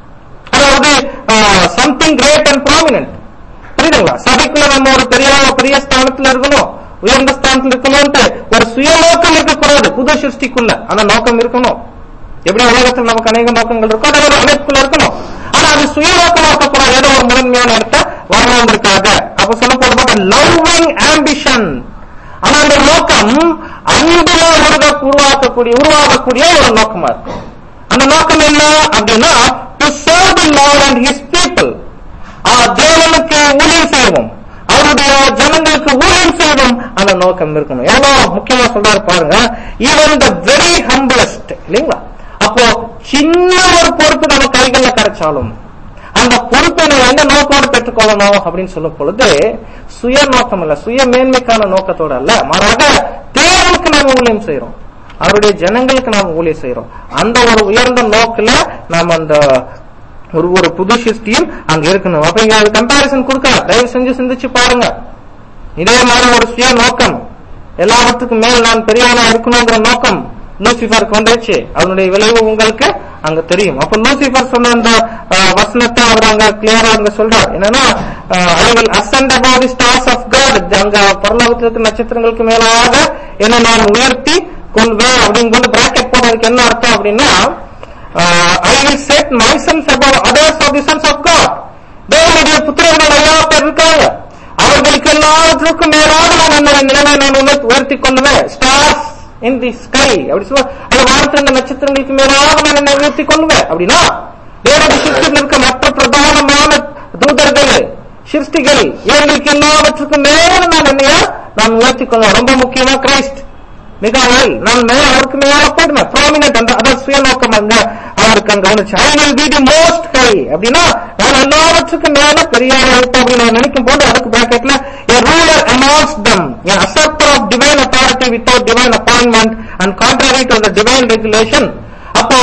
அதாவது சம்திங் கிரேட் அண்ட் ப்ராமினன்ட் புரியுதுங்களா சபைக்குள்ள நம்ம ஒரு பெரிய பெரிய ஸ்தானத்துல இருக்கணும் உயர்ந்த ஸ்தானத்துல இருக்கணும்ட்டு ஒரு சுய நோக்கம் இருக்கக்கூடாது புது சிருஷ்டிக்குள்ள அந்த நோக்கம் இருக்கணும் எப்படி உலகத்தில் நமக்கு அநேக நோக்கங்கள் இருக்கோ அதே ஒரு அமைப்புக்குள்ள இருக்கணும் ஆனா அது சுய நோக்கமா இருக்கக்கூடாது ஏதோ ஒரு முதன்மையான இடத்த வரணுன்றதுக்காக அப்ப சொல்ல போறது லவ்விங் ஆம்பிஷன் ஆனா அந்த நோக்கம் அன்புல உருவ உருவாக்கக்கூடிய உருவாகக்கூடிய ஒரு நோக்கமா இருக்கும் அந்த நோக்கம் என்ன அப்படின்னா to serve the Lord and his people தேவனுக்கு ஊழியம் செய்வோம் அவருடைய ஜனங்களுக்கு ஊழியம் செய்வோம் அந்த நோக்கம் இருக்கணும் எவ்வளவு முக்கியமா சொல்றாரு பாருங்க ஈவன் த வெரி ஹம்பிளஸ்ட் இல்லைங்களா அப்போ சின்ன ஒரு பொறுப்பு நம்ம கைகள்ல கிடைச்சாலும் அந்த பொறுப்பை நம்ம எந்த நோக்கோடு பெற்றுக்கொள்ளணும் அப்படின்னு சொல்லும் பொழுது சுய நோக்கம் இல்ல சுய மேன்மைக்கான நோக்கத்தோட அல்ல மாறாக தேவனுக்கு நாம ஊழியம் செய்யறோம் அவருடைய ஜனங்களுக்கு நாம ஊழியம் செய்யறோம் அந்த ஒரு உயர்ந்த நோக்கில நாம அந்த ஒரு ஒரு புது சிருஷ்டியும் அங்க இருக்கணும் அப்ப இங்க கம்பாரிசன் கொடுக்கலாம் தயவு செஞ்சு சிந்திச்சு பாருங்க இதே மாதிரி ஒரு சுய நோக்கம் எல்லாவற்றுக்கும் மேல் நான் பெரியவனா இருக்கணுங்கிற நோக்கம் லூசிஃபருக்கு வந்துருச்சு அதனுடைய விளைவு உங்களுக்கு அங்க தெரியும் அப்ப லூசிஃபர் சொன்ன அந்த அஹ், வசனத்தை அவர் அங்க கிளியரா அங்க சொல்றார் என்னன்னா I will ascend about the stars of God அங்க பரலோகத்தில் இருக்கிற நட்சத்திரங்களுக்கு மேலாக என்ன நான் உயர்த்தி கொள்வேன் அப்படின்னு கொண்டு பிராக்கெட் போடுறதுக்கு என்ன அர்த்தம் அப்படின்னா I will set my sons above others of the sons of God தேவனுடைய புத்திரர்கள் எல்லா பேர் இருக்காங்க அவர்களுக்கு எல்லாவற்றுக்கும் மேலாக நான் என்னுடைய நிலைமை நான் உயர்த்தி- உயர்த்தி கொள்ளுவேன் ஸ்டார்ஸ் இன் தி ஸ்கை அப்படி சொல்ல அந்த வானத்தில் இந்த நட்சத்திரங்களுக்கு மேலாக நான் என்னை உயர்த்தி கொள்ளுவேன் அப்படின்னா தேவனுடைய சிருஷ்டியில் இருக்க மற்ற பிரதானமான தூதர்கள் சிருஷ்டிகள் இவங்களுக்கு எல்லாவற்றுக்கும் மேல நான் என்னைய நான் உயர்த்திக்கொள்ளும் ரொம்ப முக்கியமா கிரைஸ்ட் மிகாயில் நான் மேல அவருக்கு மேல போடுவேன் ப்ராமினட் அந்த அதான் சுயநோக்கம் அங்க அவருக்கு அங்க வந்துச்சு I will be the most high அப்படின்னா நான் எல்லாவற்றுக்கும் மேல பெரிய இருப்பேன் அப்படின்னு நான் நினைக்கும் போது அதுக்கு பிராக்கெட்ல a ruler amongst them a acceptor of divine authority without divine appointment and contrary to the divine regulation அப்போ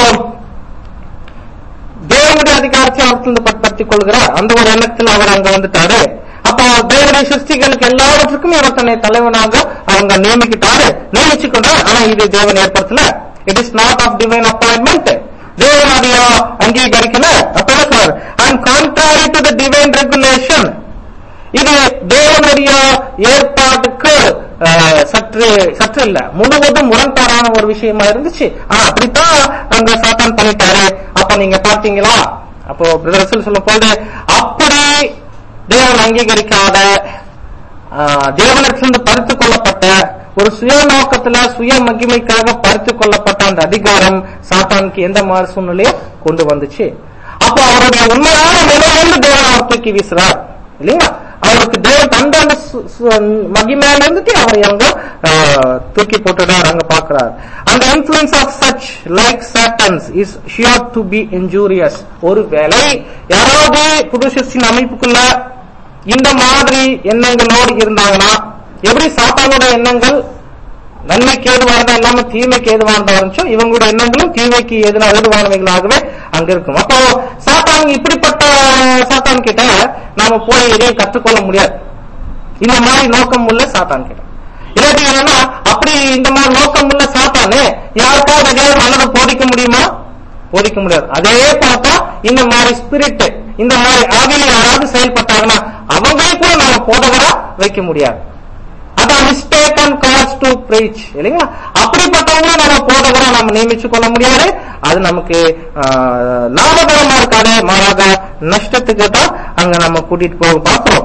தேவனுடைய அதிகாரத்தை அவர்த்திலிருந்து பட்படுத்திக் கொள்கிறார் அந்த ஒரு எண்ணத்தில் அவர் அங்க வந்துட்டாரு அப்போ தேவனுடைய சிருஷ்டிகளுக்கு எல்லாவற்றுக்கும் இவர் தன்னை தலைவனாக அவங்க நியமிக்கிட்டாரு நியமிச்சு கொண்டார் ஆனா இது தேவன் ஏற்படுத்தல it is not of divine appointment தேவன் அதை அங்கீகரிக்கல அப்ப என்ன சொல்றார் and contrary to the divine regulation இது தேவனுடைய ஏற்பாட்டுக்கு அஹ், சற்று சற்று இல்ல முழுவதும் முரண்பாடான ஒரு விஷயமா இருந்துச்சு ஆனா அப்படித்தான் அங்க சாத்தான் பண்ணிட்டாரு அப்ப நீங்க பாத்தீங்களா அப்போ பிரதர்சல் சொல்லும் போது அப்படி தேவன் அங்கீகரிக்காத ஆஹ், தேவனிடத்திலிருந்து பறித்து கொள்ளப்பட்ட ஒரு சுய நோக்கத்துல சுய மகிமைக்காக பறித்து கொள்ளப்பட்ட அந்த அதிகாரம் சாத்தானுக்கு எந்த மாதிரி சூழ்நிலையை கொண்டு வந்துச்சு அப்போ அவருடைய உண்மையான நிலையிலிருந்து தேவன் அவர் தூக்கி வீசுறார் இல்லைங்களா அவருக்கு தேவன் தந்த அந்த சு- சு- மகிமையில இருந்துட்டு அவரை அங்க ஆஹ், தூக்கி போட்டுடார் அங்க பாக்குறார் அந்த influence of such like Satans is sure to be injurious ஒருவேளை யாராவது புது சிருஷ்டின் அமைப்புக்குள்ள இந்த மாதிரி எண்ணங்களோடு இருந்தாங்கன்னா எப்படி சாத்தானோட எண்ணங்கள் நன்மைக்கு ஏதுவானதா இல்லாம தீமைக்கு ஏதுவானதா இருந்துச்சோ இவங்களோட எண்ணங்களும் தீமைக்கு எதுனா ஏதுவானவைகளாகவே அங்க இருக்கும் அப்போ சாத்தான் இப்படிப்பட்ட சாத்தான் கிட்ட நாம போய் எதையும் கற்றுக்கொள்ள முடியாது இந்த மாதிரி நோக்கம் உள்ள சாத்தான் கிட்ட இல்லாட்டி என்னன்னா அப்படி இந்த மாதிரி நோக்கம் உள்ள சாத்தானு யாருக்காவது எதையாவது நல்லதை போதிக்க முடியுமா போதிக்க முடியாது அதே பார்த்தா இந்த மாதிரி ஸ்பிரிட் இந்த மாதிரி ஆவியில யாராவது செயல்பட்டாங்கன்னா அவங்களே கூட நாம போதகரா வைக்க முடியாது அதான் mistake and cause to breach இல்லைங்களா அப்படிப்பட்டவங்க நம்ம போதகரா நம்ம நியமிச்சு கொள்ள முடியாது அது நமக்கு ஆஹ், லாபகரமா இருக்காது மாறாக நஷ்டத்துக்கு தான் அங்க நம்ம கூட்டிட்டு போக பார்க்கிறோம்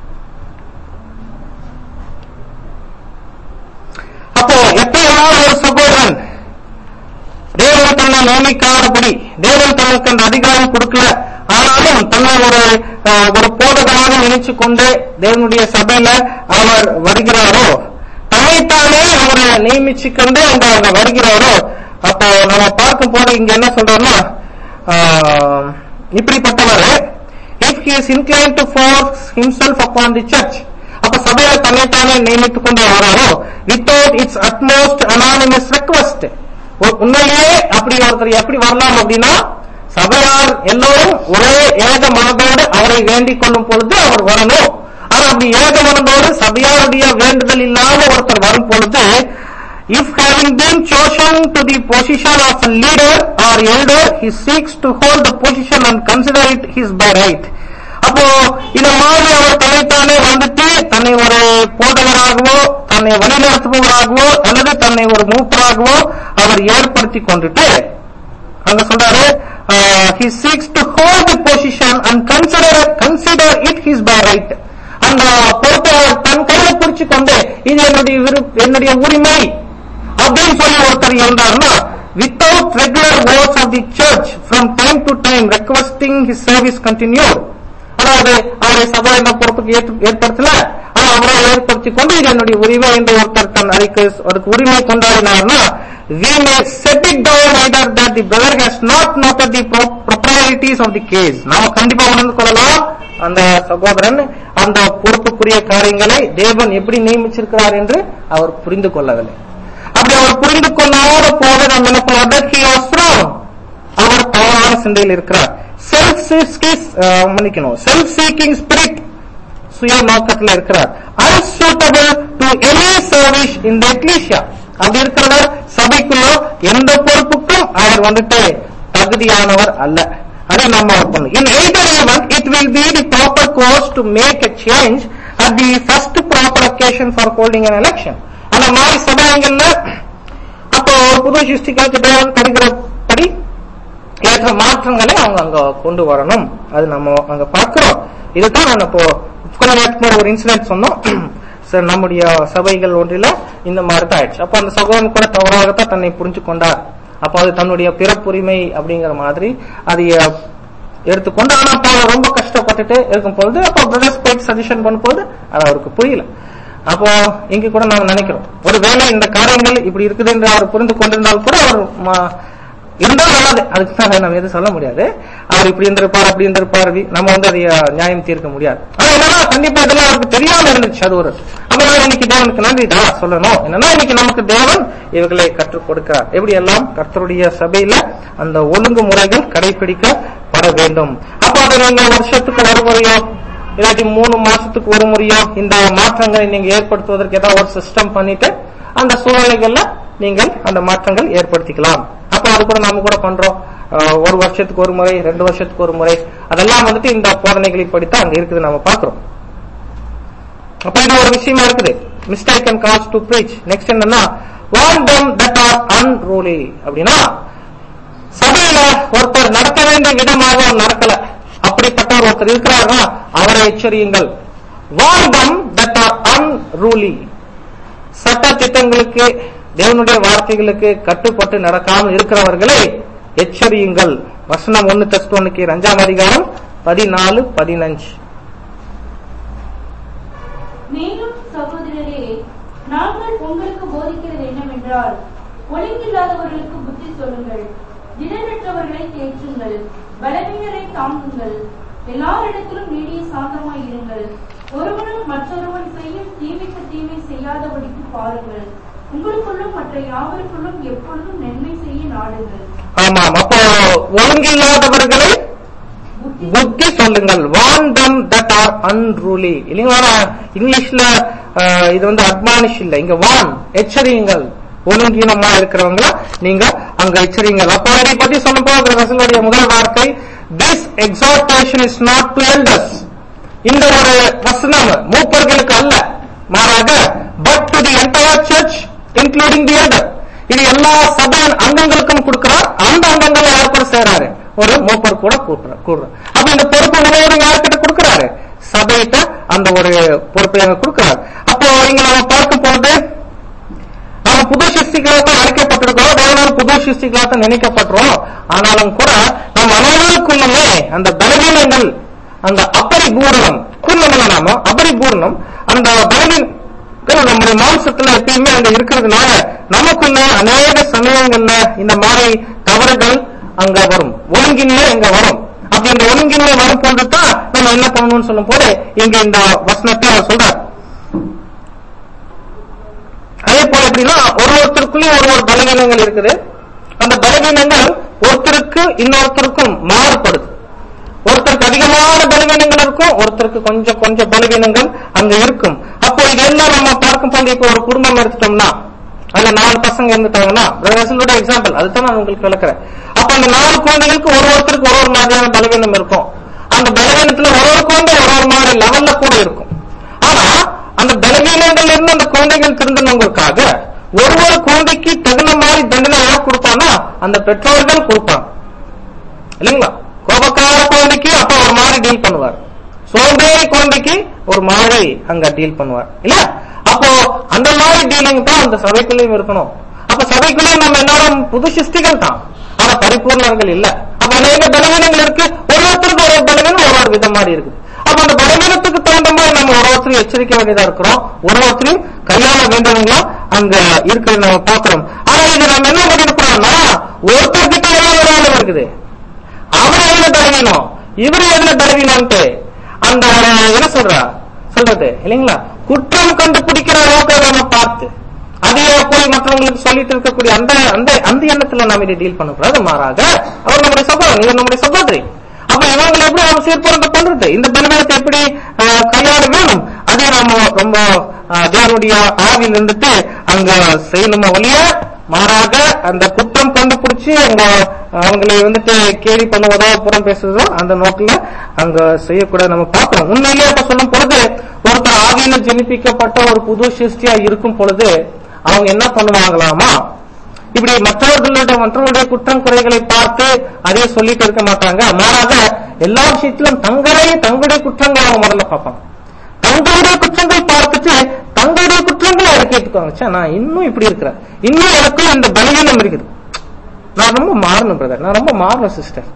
அப்போ எப்பயாவது ஒரு சகோதரன் தேவன் தன்னை நியமிக்காதபடி தேவன் தனக்கு அந்த அதிகாரம் கொடுக்கல ஆனாலும் தன்னை ஒரு அஹ், ஒரு போதகராக நினைச்சு கொண்டு தேவனுடைய சபையில அவர் வருகிறாரோ தன்னைத்தானே அவரை நியமிச்சு கொண்டு அங்க அவர் வருகிறாரோ அப்போ நம்ம பார்க்கும் போது இங்க என்ன சொல்றோம்னா ஆஹ், இப்படிப்பட்டவர் if he is incline to force himself upon the church அப்ப சபையில தன்னைத்தானே நியமித்துக் கொண்டு வராரோ without its utmost anonymous request உண்மையிலேயே அப்படி ஒருத்தர் எப்படி வரலாம் அப்படின்னா சபையார் எல்லோரும் ஒரே ஏக மனதோடு அவரை வேண்டிக் கொள்ளும் பொழுது அவர் வரணும் ஆனா அப்படி ஏக மனதோடு சபையாருடைய வேண்டுதல் இல்லாம ஒருத்தர் வரும் பொழுது if having been chosen to the position of a leader or elder he seeks to hold the position and consider it his by right அப்போ இந்த மாதிரி அவர் தன்னைத்தானே வந்துட்டு தன்னை ஒரு போதகராகவோ தன்னை வழிநடத்துபவராகவோ அல்லது தன்னை ஒரு மூப்பராகவோ அவர் ஏற்படுத்தி கொண்டுட்டு அங்க சொல்றாரு he seeks to hold the position and consider consider it his by right அந்த பொறுப்பை அவர் தன் கையில பிடிச்சு கொண்டு இது என்னுடைய விருப்ப என்னுடைய உரிமை அப்படின்னு சொல்லி ஒருத்தர் இருந்தாருன்னா without regular words of the church from time to time requesting his service continue அதாவது அவரை சபை என்ற பொறுப்புக்கு ஏற்று- ஏற்படுத்தல ஆனா அவரை ஏற்படுத்தி கொண்டு இது என்னுடைய உரிமை என்று ஒருத்தர் தன் அறிக்கை அதுக்கு உரிமை கொண்டாடினார்னா we may set it down either that the brother has not noted the pro- proprieties of the case நாம கண்டிப்பா உணர்ந்து கொள்ளலாம் அந்த சகோதரன் அந்த பொறுப்புக்குரிய காரியங்களை தேவன் எப்படி நியமிச்சிருக்கிறார் என்று அவர் புரிந்து கொள்ளவில்லை அப்படி அவர் புரிந்து கொள்ளாத போது நம்ம என்ன பண்ணலாம் that he was wrong அவர் தவறான சிந்தையில் இருக்கிறார் செல்ஃப் மன்னிக்கணும் செல்ஃப் சீக்கிங் ஸ்பிரிட் சுய நோக்கத்தில் இருக்கிறார் unsuitable to any service in the ecclesia அப்படி இருக்கிறவர் சபைக்குள்ள எந்த பொறுப்புக்கும் அவர் வந்துட்டு தகுதியானவர் அல்ல அதை நம்ம பண்ணணும் in either event it will be the proper course to make a change at the first proper occasion for holding an election அந்த மாதிரி சமயங்கள்ல அப்போ ஒரு புது சிருஷ்டிகளுக்கு தேவன் தருகிறபடி ஏற்ற மாற்றங்களை அவங்க அங்க கொண்டு வரணும் அது நம்ம அங்க பார்க்கிறோம் இதுதான் நான் இப்போ கொஞ்ச நேரத்துக்கு முன்னாடி ஒரு இன்சிடென்ட் சொன்னோம் சார் நம்முடைய சபைகள் ஒன்றில இந்த மாதிரி தான் ஆயிடுச்சு அப்போ அந்த சகோதரன் கூட தவறாகத்தான் தன்னை புரிஞ்சு கொண்டார் அப்போ அது தன்னுடைய பிறப்புரிமை அப்படிங்கிற மாதிரி அதை எடுத்துக்கொண்டு ஆனா பவுல் ரொம்ப கஷ்டப்பட்டுட்டு இருக்கும் பொழுது அப்போ பிரதர்ஸ் போயிட்டு சஜஷன் பண்ணும்போது அது அவருக்கு புரியல அப்போ இங்க கூட நாம நினைக்கிறோம் ஒருவேளை இந்த காரியங்கள் இப்படி இருக்குது என்று அவர் புரிந்து கொண்டிருந்தால் கூட அவர் ம- இருந்தால் நல்லது அதுக்கு தான் நம்ம எதுவும் சொல்ல முடியாது அவர் இப்படி இருந்திருப்பார் அப்படி இருந்திருப்பார் வி- நம்ம வந்து அதை அஹ், நியாயம் தீர்க்க முடியாது ஆனா என்னன்னா கண்டிப்பா இதெல்லாம் அவருக்கு தெரியாம இருந்துச்சு அது ஒரு அப்ப இன்னைக்கு தேவனுக்கு நன்றி தான் சொல்லணும் என்னன்னா இன்னைக்கு நமக்கு தேவன் இவர்களை கற்றுக் கொடுக்கிறார் எப்படி எல்லாம் கர்த்தருடைய சபையில அந்த ஒழுங்கு முறைகள் கடைபிடிக்கப்பட வேண்டும் அப்ப அதை நீங்க வருஷத்துக்கு ஒரு முறையோ இல்லாட்டி மூணு மாசத்துக்கு ஒரு முறையோ இந்த மாற்றங்களை நீங்க ஏற்படுத்துவதற்கு ஏதாவது ஒரு சிஸ்டம் பண்ணிட்டு அந்த சூழ்நிலைகள்ல நீங்கள் அந்த மாற்றங்கள் ஏற்படுத்திக்கலாம் அப்ப அது கூட நாம கூட பண்றோம் அஹ், ஒரு வருஷத்துக்கு ஒரு முறை ரெண்டு வருஷத்துக்கு ஒரு முறை அதெல்லாம் வந்துட்டு இந்த போதனைகளை படித்து அங்க இருக்குது நாம பாக்குறோம் அப்ப இது ஒரு விஷயமா இருக்குது mistake and cause to breach next என்னன்னா warn them that are unruly அப்படின்னா சபையில ஒருத்தர் நடக்க வேண்டிய விதமாக அவர் நடக்கல அப்படிப்பட்ட ஒருத்தர் இருக்கிறாரா அவரை எச்சரியுங்கள் warn them that are unruly சட்ட திட்டங்களுக்கு தேவனுடைய வார்த்தைகளுக்கு கட்டுப்பட்டு நடக்காமல் இருக்கிறவர்களை எச்சரியுங்கள் வசனம் ஒன்னு தஸ்தோனுக்கு அஞ்சாம் அதிகாரம் பதினாலு பதினஞ்சு மேலும் சகோதரரே நாங்கள் உங்களுக்கு போதிக்கிறது என்னவென்றால் ஒழுங்கில்லாதவர்களுக்கு புத்தி சொல்லுங்கள் திடனற்றவர்களை தேற்றுங்கள் பலவீனரை தாங்குங்கள் எல்லாரிடத்திலும் நீடிய சாந்தமாய் இருங்கள் ஒருவனும் மற்றொருவன் செய்யும் தீமைக்கு தீமை செய்யாதபடிக்கு பாருங்கள் உங்களுக்குள்ளும் மற்ற யாவருக்குள்ளும் எப்பொழுதும் நன்மை செய்ய நாடுங்கள் ஆமாம் அப்போ ஒழுங்கில்லாதவர்களை புத்தி புத்தி சொல்லுங்கள் வான் them that are unruly இல்லைங்களா இங்கிலீஷ்ல அஹ், இது வந்து அட்மானிஷ் இல்ல இங்க வான் எச்சரியுங்கள் ஒழுங்கீனமா இருக்கிறவங்கள நீங்க அங்க எச்சரியுங்கள் அப்போ இதை பத்தி சொல்லும் போது ரசலுடைய முதல் வார்த்தை this exhortation is not to elders இந்த ஒரு வசனம் மூப்பர்களுக்கு அல்ல மாறாக but to the entire church including the elder இது எல்லா சபையின் அங்கங்களுக்கும் கொடுக்கிறார் அந்த அங்கங்களை யார் கூட சேராரு ஒரு மூப்பர் கூட கூட்டுற கூடுறார் அப்ப இந்த பொறுப்பு முழுவதும் யார்கிட்ட கொடுக்கிறாரு சபையிட்ட அந்த ஒரு பொறுப்பை அங்க கொடுக்கிறார் அப்போ இங்க நம்ம பார்க்கும் பொழுது நம்ம புது சிருஷ்டிகளாக தான் அழைக்கப்பட்டிருக்கிறோம் தேவனால் புது சிருஷ்டிகளாக தான் நினைக்கப்பட்டிருக்கிறோம் ஆனாலும் கூட நம் அனைவருக்குள்ளுமே அந்த பலவீனங்கள் அந்த அபரிபூரணம் கூர்ணமல்ல நாம அபரிபூரணம் அந்த பலவீன நம்முடைய மாம்சத்துல எப்பயுமே அங்க இருக்கிறதுனால நமக்குள்ள அநேக சமயங்கள்ல இந்த மாதிரி தவறுகள் அங்க வரும் ஒழுங்கின்மை அங்க வரும் அப்படி இந்த ஒழுங்கின்மை வரும் போது தான் நம்ம என்ன பண்ணணும்னு சொல்லும் போது இங்க இந்த வசனத்தை அவர் சொல்றார் அதே போல எப்படின்னா ஒரு ஒருத்தருக்குள்ளேயும் ஒரு ஒரு பலவீனங்கள் இருக்குது அந்த பலவீனங்கள் ஒருத்தருக்கு இன்னொருத்தருக்கும் மாறுபடுது ஒருத்தருக்கு அதிகமான பலவீனங்கள் இருக்கும் ஒருத்தருக்கு கொஞ்சம் கொஞ்சம் பலவீனங்கள் அங்க இருக்கும் அப்போ இதெல்லாம் நம்ம பார்க்கும் போது இப்போ ஒரு குடும்பம் எடுத்துட்டோம்னா அதுல நாலு பசங்க இருந்துட்டாங்கன்னா பிரதர்ஸனோட எக்ஸாம்பிள் அதுதான் நான் உங்களுக்கு விளக்குறேன் அப்ப அந்த நாலு குழந்தைகளுக்கு ஒரு ஒருத்தருக்கு ஒரு ஒரு மாதிரியான பலவீனம் இருக்கும் அந்த பலவீனத்துல ஒரு ஒரு குழந்தை ஒரு ஒரு மாதிரி லெவல்ல கூட இருக்கும் ஆனா அந்த பலவீனங்கள்ல இருந்து அந்த குழந்தைகள் திருந்தவங்களுக்காக ஒரு ஒரு குழந்தைக்கு தகுந்த மாதிரி தண்டனை யார் கொடுப்பான்னா அந்த பெற்றோர்கள் கொடுப்பாங்க இல்லைங்களா கோபக்கார குழந்தைக்கு அப்ப ஒரு மாதிரி டீல் பண்ணுவார் சோம்பேறி குழந்தைக்கு ஒரு மாதிரி அங்க டீல் பண்ணுவார் இல்ல அப்போ அந்த மாதிரி டீலிங் தான் அந்த சபைக்குள்ளேயும் இருக்கணும் அப்ப சபைக்குள்ளேயும் நம்ம எல்லாரும் புது சிருஷ்டிகள் தான் ஆனா பரிபூர்ணர்கள் இல்ல அப்ப அநேக பலவீனங்கள் இருக்கு ஒரு ஒருத்தருக்கு ஒரு ஒரு பலவீனம் ஒரு ஒரு விதம் மாதிரி இருக்கு அப்ப அந்த பலவீனத்துக்கு தகுந்த மாதிரி நம்ம ஒரு ஒருத்தரையும் எச்சரிக்க வேண்டியதா இருக்கிறோம் ஒரு ஒருத்தரையும் கையாள வேண்டியவங்களா அங்க இருக்கிறத நம்ம பாக்குறோம் ஆனா இது நம்ம என்ன பண்ணிருக்கிறோம்னா ஒருத்தர்கிட்ட எல்லாம் ஒரு ஆளு இருக்குது அவர் என்ன பலவீனம் இவர் என்ன பலவீனம்ட்டு அந்த என்ன சொல்ற சொல்றது இல்லைங்களா குற்றம் கண்டுபிடிக்கிற அளவுக்கு நம்ம பார்த்து அதையே போய் மற்றவங்களுக்கு சொல்லிட்டு இருக்கக்கூடிய அந்த அந்த அந்த எண்ணத்துல நாம இதை டீல் பண்ணக்கூடாது மாறாக அவர் நம்முடைய சகோதரன் இவர் நம்முடைய சகோதரி அப்ப இவங்களை எப்படி நம்ம சீர்புறந்து பண்றது இந்த பலவீனத்தை எப்படி அஹ், கையாள வேணும் அதை நாம ரொம்ப அஹ், தேவனுடைய ஆவியில் இருந்துட்டு அங்க செய்யணுமா ஒழிய மாறாக அந்த குற்றம் கண்டுபிடிச்சு அங்க அவங்களை வந்துட்டு கேலி பண்ணுவதோ புறம் பேசுவதோ அந்த நோக்கில அங்க செய்யக்கூடாது நம்ம பார்க்கிறோம் உண்மையிலேயே அப்ப சொல்லும் பொழுது ஒருத்தர் ஆவியில ஜெனிப்பிக்கப்பட்ட ஒரு புது சிருஷ்டியா இருக்கும் பொழுது அவங்க என்ன பண்ணுவாங்களாமா இப்படி மற்றவர்களுடைய மற்றவர்களுடைய குற்றம் குறைகளை பார்த்து அதே சொல்லிட்டு இருக்க மாட்டாங்க மாறாக எல்லா விஷயத்திலும் தங்களே தங்களுடைய குற்றங்களை அவங்க முதல்ல பார்ப்பாங்க தங்களுடைய குற்றங்கள் பார்த்துட்டு தங்களுடைய குற்றங்களை அதை கேட்டுக்குவாங்க ச்சே, நான் இன்னும் இப்படி இருக்கிறேன் இன்னும் எனக்கு இந்த பலவீனம் இருக்குது நான் ரொம்ப மாறணும் பிரதர் நான் ரொம்ப மாறணும் சிஸ்டர்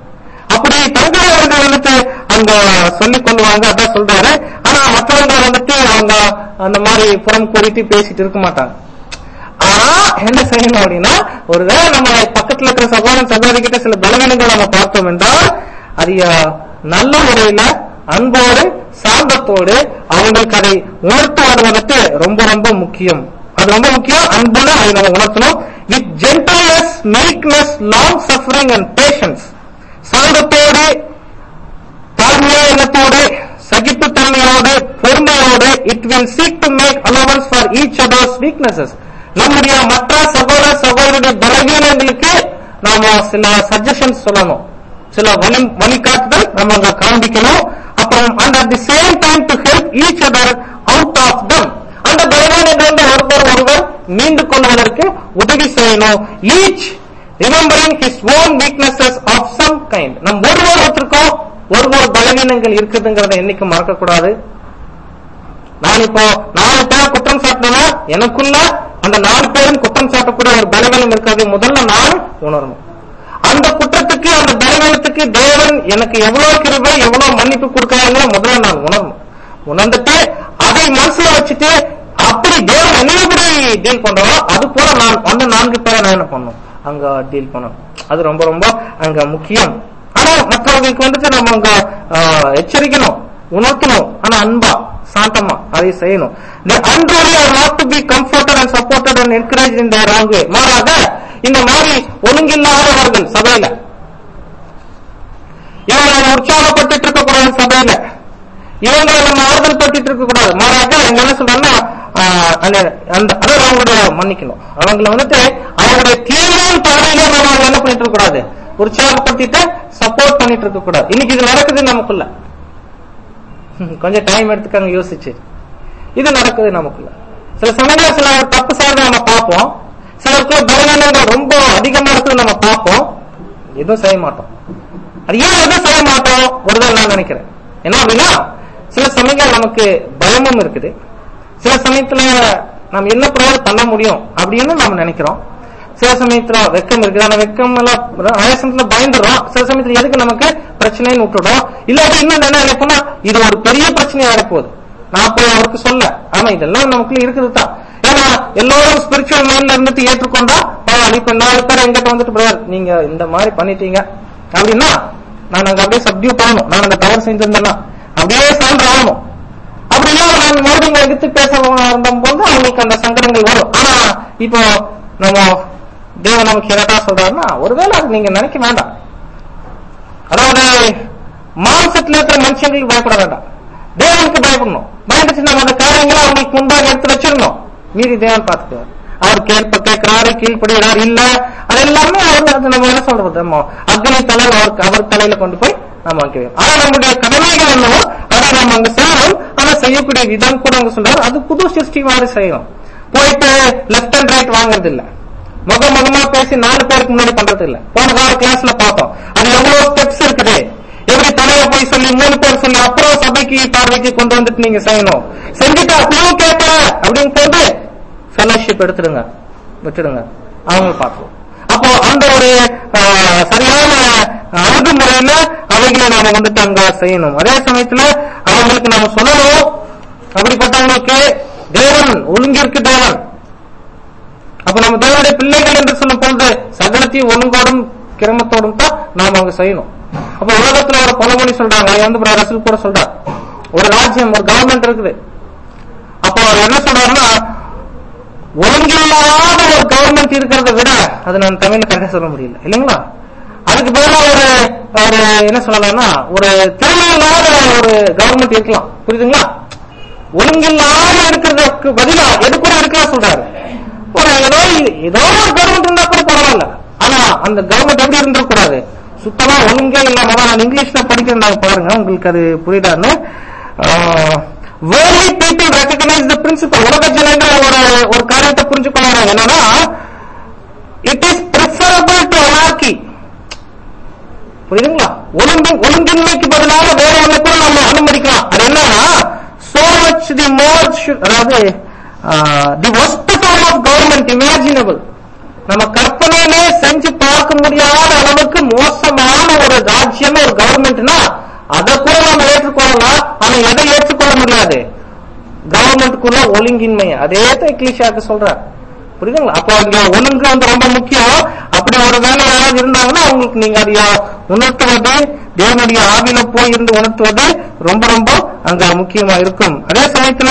அப்படி தங்களை அவர்கள் வந்துட்டு அங்க சொல்லிக் கொள்வாங்க அதான் சொல்றாரு ஆனா மற்றவங்க வந்துட்டு அவங்க அந்த மாதிரி புறம் கூடிட்டு பேசிட்டு இருக்க மாட்டாங்க ஆனா என்ன செய்யணும் அப்படின்னா ஒருவேளை நம்ம பக்கத்துல இருக்கிற சகோதரன் சகோதரி கிட்ட சில பலவீனங்கள் நம்ம பார்த்தோம் என்றால் அது அஹ், நல்ல முறையில அன்போடு சாந்தத்தோடு அவங்களுக்கு அதை உணர்த்துவது வந்துட்டு ரொம்ப ரொம்ப முக்கியம் அது ரொம்ப முக்கியம் அன்புல அதை நம்ம உணர்த்தணும் with gentleness meekness long suffering and patience சாந்தத்தோடு தாழ்மையான எண்ணத்தோடு சகிப்புத்தன்மையோடு பொறுமையோடு it will seek to make allowance for each others weaknesses நம்முடைய மற்ற சகோதர சகோதரருடைய பலவீனங்களுக்கு நாம சில சஜஷன்ஸ் சொல்லணும் சில வழி வழிகாட்டுதல் நம்ம அங்க காண்பிக்கணும் அப்புறம் and at the same time to help each other out of them அந்த பலவீனங்களிலிருந்து ஒருவர் ஒருவர் மீண்டு கொள்வதற்கு உதவி செய்யணும் each remembering his own weaknesses of some kind நம் ஒருவர் ஒருத்தருக்கும் ஒரு ஒரு பலவீனங்கள் இருக்குதுங்கிறத என்னைக்கும் மறக்க கூடாது நான் இப்போ நாலு பேர் குற்றம் சாட்டினா எனக்குள்ள அந்த நாலு பேரும் குற்றம் சாட்டக்கூடிய ஒரு பலவீனம் இருக்கிறது முதல்ல நான் உணரணும் அந்த குற்றத்துக்கு அந்த பலவீனத்துக்கு தேவன் எனக்கு எவ்வளவு கிருபை எவ்வளவு மன்னிப்பு கொடுக்கறாங்களோ முதல்ல நான் உணரணும் உணர்ந்துட்டு அதை மனசுல வச்சுட்டு அப்படி தேவன் என்ன எப்படி டீல் பண்றோம் அது போல நான் அந்த நான்கு பேரை நான் என்ன பண்ணணும் அங்க டீல் பண்ணணும் அது ரொம்ப ரொம்ப அங்க முக்கியம் ஆனா மற்றவர்களுக்கு வந்துட்டு நம்ம அங்க ஆஹ், எச்சரிக்கணும் உணர்த்தணும் ஆனா அன்பா சாந்தமா அதை செய்யணும் the unruly are not to be comforted and supported and encouraged in their wrong way மாறாக இந்த மாதிரி ஒழுங்கில்லாதவர்கள் சபையில இவங்களை நம்ம உற்சாகப்பட்டுட்டு இருக்க கூடாது சபையில இவங்களை நம்ம ஆறுதல் பட்டுட்டு இருக்க கூடாது மாறாக இவங்க என்ன சொல்றாங்கன்னா ஆஹ், அந்த அந்த அதை அவங்களுடைய மன்னிக்கணும் அவங்களை வந்துட்டு அவங்களுடைய தீவிரம் பார்வையில நம்ம அவங்க என்ன பண்ணிட்டு இருக்க கூடாது உற்சாகப்படுத்திட்டு சப்போர்ட் பண்ணிட்டு இருக்க கூடாது இன்னைக்கு இது நடக்குது நமக்குள்ள ஹம், கொஞ்சம் டைம் எடுத்துக்கங்க யோசிச்சு இது நடக்குது நமக்குள்ள சில சமயங்கள சில தப்பு சார்ந்த நம்ம பார்ப்போம் சிலருக்கு பலவீனங்கள் ரொம்ப அதிகமா இருக்குது நம்ம பார்ப்போம் எதுவும் செய்ய மாட்டோம் அது ஏன் எதுவும் செய்ய மாட்டோம் ஒருவேளை நான் நினைக்கிறேன் என்ன அப்படின்னா சில சமயங்கள் நமக்கு பயமும் இருக்குது சில சமயத்துல நம்ம என்ன பிரயோகம் பண்ண முடியும் அப்படின்னு நம்ம நினைக்கிறோம் சில சமயத்துல வெக்கம் இருக்குது ஆனா வெக்கம் எல்லாம் நிறைய சமயத்துல பயந்துடுறோம் சில சமயத்துல எதுக்கு நமக்கு பிரச்சனைன்னு விட்டுடும் இல்லாட்டி இன்னும் என்ன நினைப்போம்னா இது ஒரு பெரிய பிரச்சனையா போகுது நான் போய் அவருக்கு சொல்ல ஆனா இதெல்லாம் நமக்குள்ள இருக்குது தான் ஏன்னா எல்லாரும் ஸ்பிரிச்சுவல் மைண்ட்ல இருந்துட்டு ஏற்றுக்கொண்டா பரவாயில்ல இப்ப நாலு பேர் எங்கிட்ட வந்துட்டு பிரதர் நீங்க இந்த மாதிரி பண்ணிட்டீங்க அப்படின்னா நான் அங்க அப்படியே சப்டியூ பண்ணணும் நான் அந்த தவறு செஞ்சிருந்தேன்னா அப்படியே சான்று ஆகணும் அப்படி இல்லாம நான் மறுபடியும் எடுத்து பேச போது அவங்களுக்கு அந்த சங்கடங்கள் வரும் ஆனா இப்போ நம்ம தேவன் நமக்கு என்னடா சொல்றாருன்னா ஒருவேளை அது நீங்க நினைக்க வேண்டாம் அதாவது மாம்சத்துல இருக்கிற மனுஷங்களுக்கு பயப்பட வேண்டாம் தேவனுக்கு பயப்படணும் பயந்துச்சு நம்ம அந்த காரியங்களை அவங்களுக்கு முன்பாக எடுத்து வச்சிடணும் மீறி தேவன் பார்த்துக்குவார் அவர் கேட்ப கேட்கிறாரு கீழ்ப்படுகிறார் இல்ல அது எல்லாமே அவர் அது நம்ம என்ன சொல்றது நம்ம அக்னி தலையில அவருக்கு அவர் தலையில கொண்டு போய் நம்ம வைக்கிறோம் ஆனா நம்முடைய கடமைகள் என்னவோ அதை நம்ம அங்க செய்யணும் ஆனா செய்யக்கூடிய விதம் கூட அங்க சொல்றாரு அது புது சிருஷ்டி மாதிரி செய்யணும் போயிட்டு லெஃப்ட் அண்ட் ரைட் வாங்குறது இல்ல முக முகமா பேசி நாலு பேருக்கு முன்னாடி பண்றது இல்ல போன வார கிளாஸ்ல பார்த்தோம் அது எவ்வளவு ஸ்டெப்ஸ் இருக்குது எப்படி தலைய போய் சொல்லி மூணு பேர் சொல்லி அப்புறம் சபைக்கு பார்வைக்கு கொண்டு வந்துட்டு நீங்க செய்யணும் செஞ்சுட்டா நான் கேட்கல அப்படின்னு போட்டு ஃபெலோஷிப் எடுத்துடுங்க விட்டுடுங்க அவங்க பார்ப்போம் அப்போ அந்த ஒரு ஆஹ், சரியான அணுகுமுறையில அவைகளை நாம வந்துட்டு அங்க செய்யணும் அதே சமயத்துல அவங்களுக்கு நாம சொல்லணும் அப்படிப்பட்டவங்களுக்கு தேவன் ஒழுங்கிற்கு தேவன் அப்ப நம்ம தேவனுடைய பிள்ளைகள் என்று சொல்லும் பொழுது சகலத்தையும் ஒழுங்கோடும் கிரமத்தோடும் தான் நாம அங்க செய்யணும் அப்ப உலகத்துல ஒரு பழமொழி சொல்றாங்க அது வந்து பிரதர் ரசூல் கூட சொல்றார் ஒரு ராஜ்யம் ஒரு கவர்மெண்ட் இருக்குது அப்போ அவர் என்ன சொல்றாருன்னா ஒழுங்கில்லாத ஒரு கவர்மெண்ட் இருக்கிறத விட அது நான் தமிழ்ல கரெக்டா சொல்ல முடியல இல்லைங்களா அதுக்கு பதிலா ஒரு ஒரு என்ன சொல்லலாம்னா ஒரு திறமையில்லாத ஒரு கவர்மெண்ட் இருக்கலாம் புரியுதுங்களா ஒழுங்கில்லாம இருக்கிறதுக்கு பதிலா எது கூட இருக்கலாம் சொல்றாரு ஒரு ஏதோ ஏதோ ஒரு கவர்மெண்ட் இருந்தா கூட பரவாயில்ல ஆனா அந்த கவர்மெண்ட் எப்படி இருந்துடக்கூடாது சுத்தமா ஒழுங்கே இல்லாம தான் நான் இங்கிலீஷ்ல படிக்கிறேன் நாங்க பாருங்க உங்களுக்கு அது புரியுதான்னு வேர்லி பீப்புள் ரெக்கக்னைஸ் த பிரின்சிபல் உலக ஜனங்கள் ஒரு ஒரு காரியத்தை புரிஞ்சுக்கணும் என்னன்னா it is preferable to anarchy புரியுதுங்களா ஒழுங்கு ஒழுங்கின்மைக்கு பதிலாக வேற ஒண்ணு கூட நம்ம அனுமதிக்கலாம் அது என்னன்னா சோ மச் தி மோர் அதாவது the worst form of government imaginable நம்ம கற்பனையிலே செஞ்சு பார்க்க முடியாத அளவுக்கு மோசமான ஒரு ஒரு ராஜ்யம் ஒரு கவர்மெண்ட்னா அதை கூட நம்ம ஏற்றுக்கொள்ளலாம் ஆனா எதை ஏற்றுக்கொள்ள முடியாது கவர்மெண்ட்டுக்குள்ள ஒழுங்கின்மை அதே தான் எக்லிஷியாக்கு சொல்றார் புரியுதுங்களா அப்போ இங்க ஒழுங்கு வந்து ரொம்ப முக்கியம் அப்படி ஒரு வேலை யாராவது இருந்தாங்கன்னா அவங்களுக்கு நீங்க அதை உணர்த்துவது தேவனுடைய ஆவியில போய் இருந்து உணர்த்துவது ரொம்ப ரொம்ப அங்க முக்கியமா இருக்கும் அதே சமயத்துல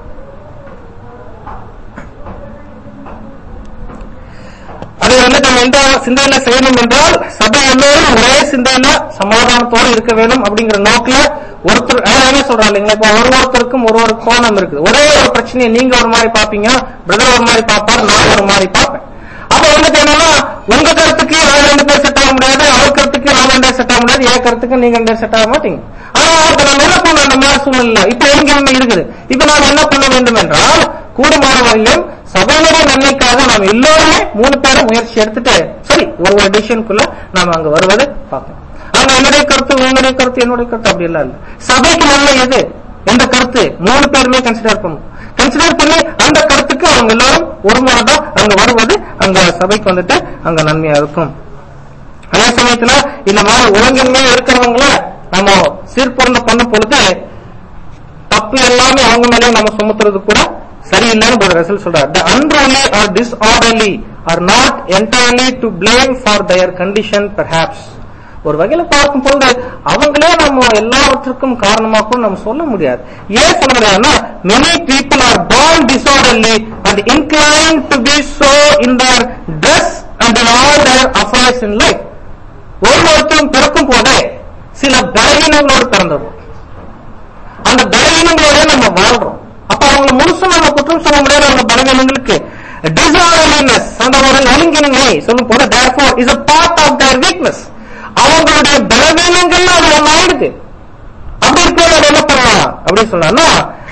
அதை வந்து நம்ம எந்த சிந்தையில செய்யணும் என்றால் சபை எல்லோரும் ஒரே சிந்தையில சமாதானத்தோடு இருக்க வேண்டும் அப்படிங்கிற நோக்கில ஒருத்தர் அதான் என்ன சொல்றாங்க இல்லைங்களா இப்ப ஒரு ஒருத்தருக்கும் ஒரு ஒரு கோணம் இருக்குது ஒரே ஒரு பிரச்சனையை நீங்க ஒரு மாதிரி பாப்பீங்க பிரதர் ஒரு மாதிரி பாப்பார் நான் ஒரு மாதிரி பார்ப்பேன் அப்ப வந்துட்டு என்னன்னா உங்க கருத்துக்கு நான் ரெண்டு பேர் செட் ஆக முடியாது அவர் கருத்துக்கு நான் ரெண்டு செட் ஆக முடியாது என் கருத்துக்கு நீங்க ரெண்டு செட் ஆக மாட்டீங்க ஆனா இப்ப நம்ம என்ன பண்ண அந்த மாதிரி சூழ்நிலை இப்ப எங்க என்ன இருக்குது இப்ப நாம் என்ன பண்ண வேண்டும் என்றால் கூடுமான வரையிலும் சபையினுடைய நன்மைக்காக நாம் எல்லோருமே மூணு பேரும் முயற்சி எடுத்துட்டு சரி ஒரு ஒரு டிசிஷனுக்குள்ள நாம அங்க வருவதை பார்க்கணும் அங்க என்னுடைய கருத்து உங்களுடைய கருத்து என்னுடைய கருத்து அப்படி எல்லாம் இல்ல சபைக்கு நன்மை எது எந்த கருத்து மூணு பேருமே கன்சிடர் பண்ணும் கன்சிடர் பண்ணி அந்த கருத்துக்கு அவங்க எல்லாரும் ஒரு மனதா அங்க வருவது அங்க சபைக்கு வந்துட்டு அங்க நன்மையா இருக்கும் அதே சமயத்துல இந்த மாதிரி ஒழுங்கின்மை இருக்கிறவங்கள நம்ம சீர்பொருந்த பண்ண பொழுது தப்பு எல்லாமே அவங்க மேலே நம்ம சுமத்துறது கூட சரியில்லைன்னு ஒரு ரசல் சொல்றார் the unruly or disorderly are not entirely to blame for their condition perhaps ஒரு வகையில பார்க்கும் பொழுது அவங்களே நம்ம எல்லாவற்றுக்கும் காரணமா கூட நம்ம சொல்ல முடியாது ஏன் சொல்ல முடியாதுன்னா many people are born disorderly and inclined to be so in their dress and in all their affairs in life ஒவ்வொருத்தரும் பிறக்கும் போதே சில பலவீனங்களோடு பிறந்துடும் அந்த பலவீனங்களோட நம்ம வாழ்றோம் அப்ப அவங்களை முழுசும் நம்ம குற்றம் சொல்ல முடியாது அந்த பலவீனங்களுக்கு டிசார்டர்லினஸ் அந்த ஒரு ஒழுங்கின்மை சொல்லும் போது therefore is a part of their weakness அவங்களுடைய பலவீனங்கள் அது ஒண்ணு ஆயிடுது அப்படி இருக்கிறது அது என்ன பண்ணலாம் அப்படின்னு சொன்னா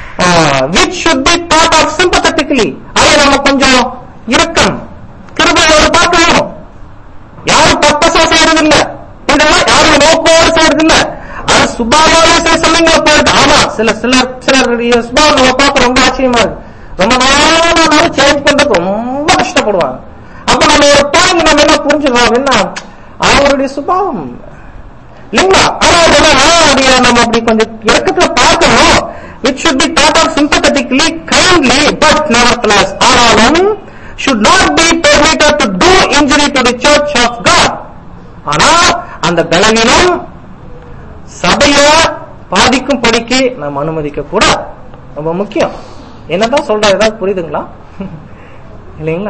which should be part of sympathetically அதை நம்ம கொஞ்சம் இரக்கம் கிருபையோடு பார்க்கணும் யாரும் பர்பஸா செய்யறது இல்ல இதெல்லாம் யாரும் நோக்கோடு செய்யறது இல்ல அது சுபாவாவே சில சமயங்களை போயிட்டு ஆமா சில சிலர் சிலருடைய சுபாவம் நம்ம பார்க்க ரொம்ப ஆச்சரியமா இருக்கு ரொம்ப நாளானாலும் சேஞ்ச் பண்றதுக்கு ரொம்ப கஷ்டப்படுவாங்க அப்ப நம்ம ஒரு டைம் நம்ம என்ன புரிஞ்சுக்கணும் அப்படின்னா அவருடைய சுபாவம் இல்லைங்களா ஆனா அதெல்லாம் அதை நம்ம அப்படி கொஞ்சம் இறக்கத்துல பார்க்கணும் it should be thought of sympathetically kindly but nevertheless ஆனாலும் should not be permitted to do injury to the church of God ஆனா அந்த பலவீனம் சபைய பாதிக்கும் படிக்கு நம்ம அனுமதிக்க கூடாது ரொம்ப முக்கியம் என்னதான் சொல்ற ஏதாவது புரியுதுங்களா இல்லைங்களா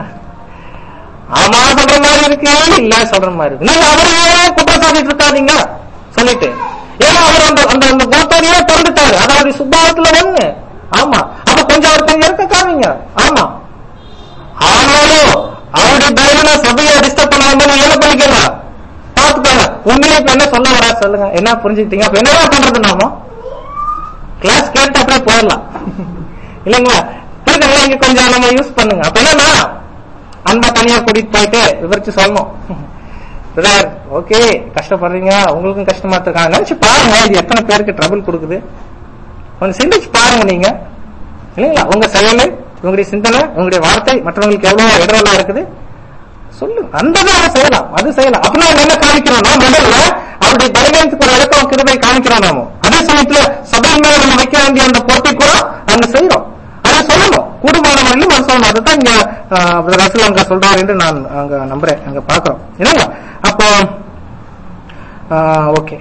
ஆமா சொல்ற மாதிரி இருக்கு இல்ல சொல்ற மாதிரி இருக்கு நீங்க அவரையே குற்றம் சாட்டிட்டு இருக்காதீங்க சொல்லிட்டு ஏன்னா அவர் அந்த அந்த அந்த குணத்தோடையே பிறந்துட்டாரு அதாவது சுபாவத்துல ஒண்ணு ஆமா அப்ப கொஞ்சம் அவர் கொஞ்சம் இருக்க காமிங்க ஆமா ஆனாலும் அவருடைய பலவீன சபையை டிஸ்டர்ப் பண்ணாம நீங்க என்ன பண்ணிக்கலாம் பாத்துக்கோங்க உண்மையிலே இப்ப என்ன சொல்ல வரா சொல்லுங்க என்ன புரிஞ்சுக்கிட்டீங்க அப்ப என்னதான் பண்றது நாம கிளாஸ் கேட்டு அப்படியே போயிடலாம் இல்லைங்களா புரியுதுங்களா இங்க கொஞ்சம் நம்ம யூஸ் பண்ணுங்க அப்ப என்னன்னா அன்பா தனியா கூட்டிட்டு போயிட்டு விவரிச்சு சொல்லணும் பிரதர் ஓகே கஷ்டப்படுறீங்க உங்களுக்கும் கஷ்டமா இருக்காங்க நினைச்சு பாருங்க இது எத்தனை பேருக்கு ட்ரபிள் கொடுக்குது கொஞ்சம் சிந்திச்சு பாருங்க நீங்க இல்லைங்களா உங்க செயல் உங்களுடைய சிந்தனை உங்களுடைய வார்த்தை மற்றவங்களுக்கு எவ்வளவு இடரெல்லாம் இருக்குது சொல்லுங்க அந்த அதை செய்யலாம் அது செய்யலாம் அப்படின்னா நம்ம என்ன காமிக்கிறோம்னா முதல்ல அவருடைய பலவீனத்துக்கு ஒரு இலக்கம் கிருபை காமிக்கிறோம் நாம அதே சமயத்துல சபையின் மேல நம்ம வைக்க வேண்டிய அந்த போட்டி கூட அங்க செய்யறோம் அதை சொல்லணும் கூடுமான வரையிலும் அது சொல்லணும் அதுதான் இங்க ரசல் அங்க சொல்றாரு என்று நான் அங்க நம்புறேன் அங்க பாக்குறோம் இல்லைங்களா அப்போ ஓகே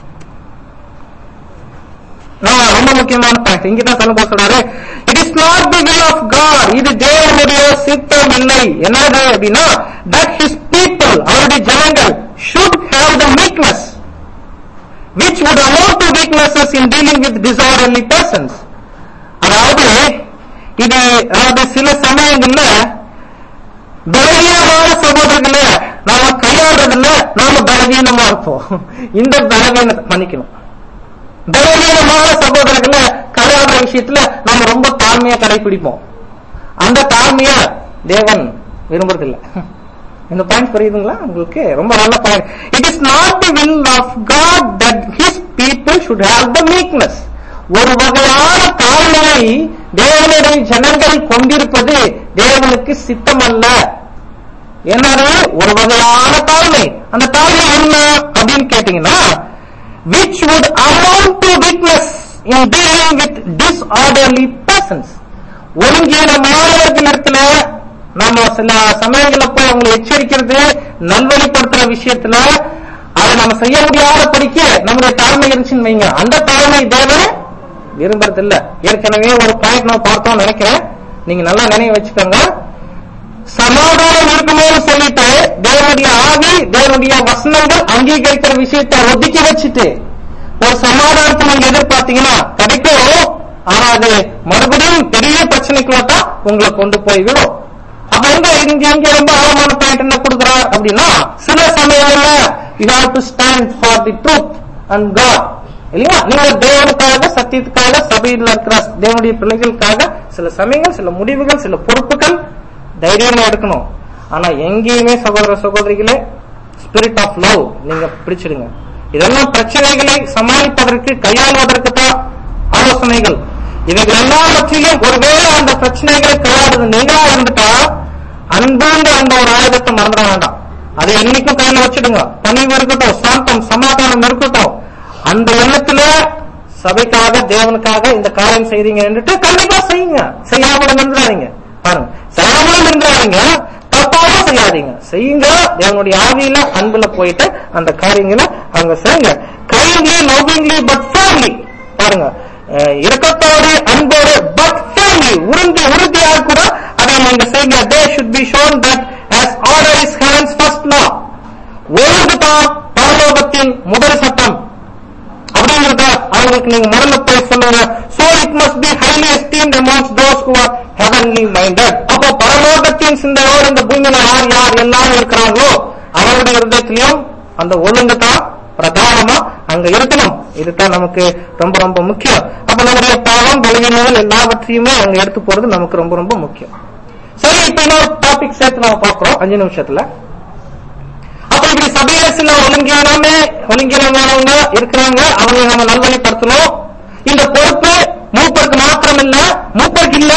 ரொம்ப முக்கியமான பாயிண்ட் இங்கதான் சொல்ல சொல்றாரு it is not the will of God இது தேவனுடைய சித்தம் இல்லை என்னது அப்படின்னா தட் ஹிஸ் பீப்புள் அவருடைய ஜனங்கள் should have the weakness which would allow to weaknesses in dealing with disorderly persons அதாவது இது அதாவது சில சமயங்கள்ல பலவீனமான சகோதரர்களை நாம கையாடுறதுல நாம பலவீனமா இருப்போம் இந்த பலவீனத்தை மன்னிக்கணும் பலவீனமான சகோதரர்களை கையாடுற விஷயத்துல நாம ரொம்ப தாழ்மையா கடைபிடிப்போம் அந்த தாழ்மைய தேவன் விரும்புறதில்ல இந்த பாயிண்ட் புரியுதுங்களா உங்களுக்கு ரொம்ப நல்ல point it is not the will of God that his people should have the meekness ஒரு வகையான தாழ்மையை தேவனுடைய ஜனங்கள் கொண்டிருப்பது தேவனுக்கு சித்தம் அல்ல என்னது ஒரு வகையான தாழ்மை அந்த தாழ்மை என்ன அப்படின்னு கேட்டீங்கன்னா which would amount to witness in dealing with disorderly persons ஒழுங்கீனமானவர்களிடத்துல நாம சில சமயங்கள போய் அவங்களை எச்சரிக்கிறது நல்வழிப்படுத்துற விஷயத்துல அதை நம்ம செய்ய முடியாத படிக்க நம்முடைய தாழ்மை இருந்துச்சுன்னு வைங்க அந்த தாழ்மை தேவை விரும்புறது இல்ல ஏற்கனவே ஒரு பாயிண்ட் நம்ம பார்த்தோம் நினைக்கிறேன் நீங்க நல்லா நினைவு வச்சுக்கோங்க சமாதானம் இருக்கணும்னு சொல்லிட்டு தேவனுடைய ஆவி தேவனுடைய வசனங்கள் அங்கீகரிக்கிற விஷயத்தை ஒதுக்கி வச்சுட்டு ஒரு சமாதானத்தை நீங்க எதிர்பார்த்தீங்கன்னா கிடைக்கும் ஆனா அது மறுபடியும் பெரிய பிரச்சனைக்குள்ள தான் உங்களை கொண்டு போய் விடும் அப்ப வந்து இங்க இங்க ரொம்ப ஆழமான பாயிண்ட் என்ன கொடுக்குறார் அப்படின்னா சில சமயங்கள்ல you have to stand for the truth and God இல்லையா நீங்க தேவனுக்காக சத்தியத்துக்காக சபையில் இருக்கிற தேவனுடைய பிள்ளைகளுக்காக சில சமயங்கள் சில முடிவுகள் சில பொறுப்புகள் தைரியமா எடுக்கணும் ஆனா எங்கேயுமே சகோதர சகோதரிகளே ஸ்பிரிட் ஆஃப் லவ் நீங்க பிடிச்சிடுங்க இதெல்லாம் பிரச்சனைகளை சமாளிப்பதற்கு கையாளுவதற்கு தான் ஆலோசனைகள் இவைகள் எல்லாவற்றிலும் ஒருவேளை அந்த பிரச்சனைகளை கையாளுறது நீங்களா இருந்துட்டா அன்புன்ற அந்த ஒரு ஆயுதத்தை மறந்துட வேண்டாம் அதை என்னைக்கும் கையில வச்சிடுங்க பணிவு இருக்கட்டும் சாந்தம் சமாதானம் இருக்கட்டும் அந்த எண்ணத்துல சபைக்காக தேவனுக்காக இந்த காரியம் செய்றீங்க என்றுட்டு கண்டிப்பா செய்யுங்க செய்யாமல் நின்றாதீங்க பாருங்க செய்யாமல் நின்றாதீங்க தப்பாவும் செய்யாதீங்க செய்யுங்க தேவனுடைய ஆவியில அன்புல போயிட்டு அந்த காரியங்களை அங்க செய்யுங்க கைண்ட்லி லவ்விங்லி பட் ஃபேமிலி பாருங்க அஹ் இரக்கத்தோடு அன்போடு பட் ஃபேமிலி உறுதி உறுதியாக கூட அதை நீங்க செய்யுங்க they should be shown that as order is heaven's first law ஒழுங்கு தான் பரலோகத்தின் முதல் சட்டம் அப்படிங்கறத அவங்களுக்கு நீங்க முதல்ல போய் சொல்லுங்க so it must be highly esteemed amongst those who are heavenly minded அப்போ பரலோகத்தின் சிந்தையோடு இந்த பூமியில யார் யார் எல்லாரும் இருக்கிறாங்களோ அவருடைய இருதயத்திலையும் அந்த ஒழுங்கு தான் பிரதானமா அங்க இருக்கணும் இதுதான் நமக்கு ரொம்ப ரொம்ப முக்கியம் அப்ப நம்முடைய பாவம் பலவீனங்கள் எல்லாவற்றையுமே அங்க எடுத்து போறது நமக்கு ரொம்ப ரொம்ப முக்கியம் சரி இப்ப இன்னொரு டாபிக் சேர்த்து நம்ம பார்க்கிறோம் அஞ்சு நிமிஷத்துல அப்ப இப்படி சபையில சில ஒழுங்கியானவங்க ஒழுங்கியானவங்க இருக்கிறாங்க அவங்க நம்ம நல்வழிப்படுத்தணும் இந்த பொறுப்பு மூப்பருக்கு மாத்திரம் இல்ல மூப்பருக்கு இல்ல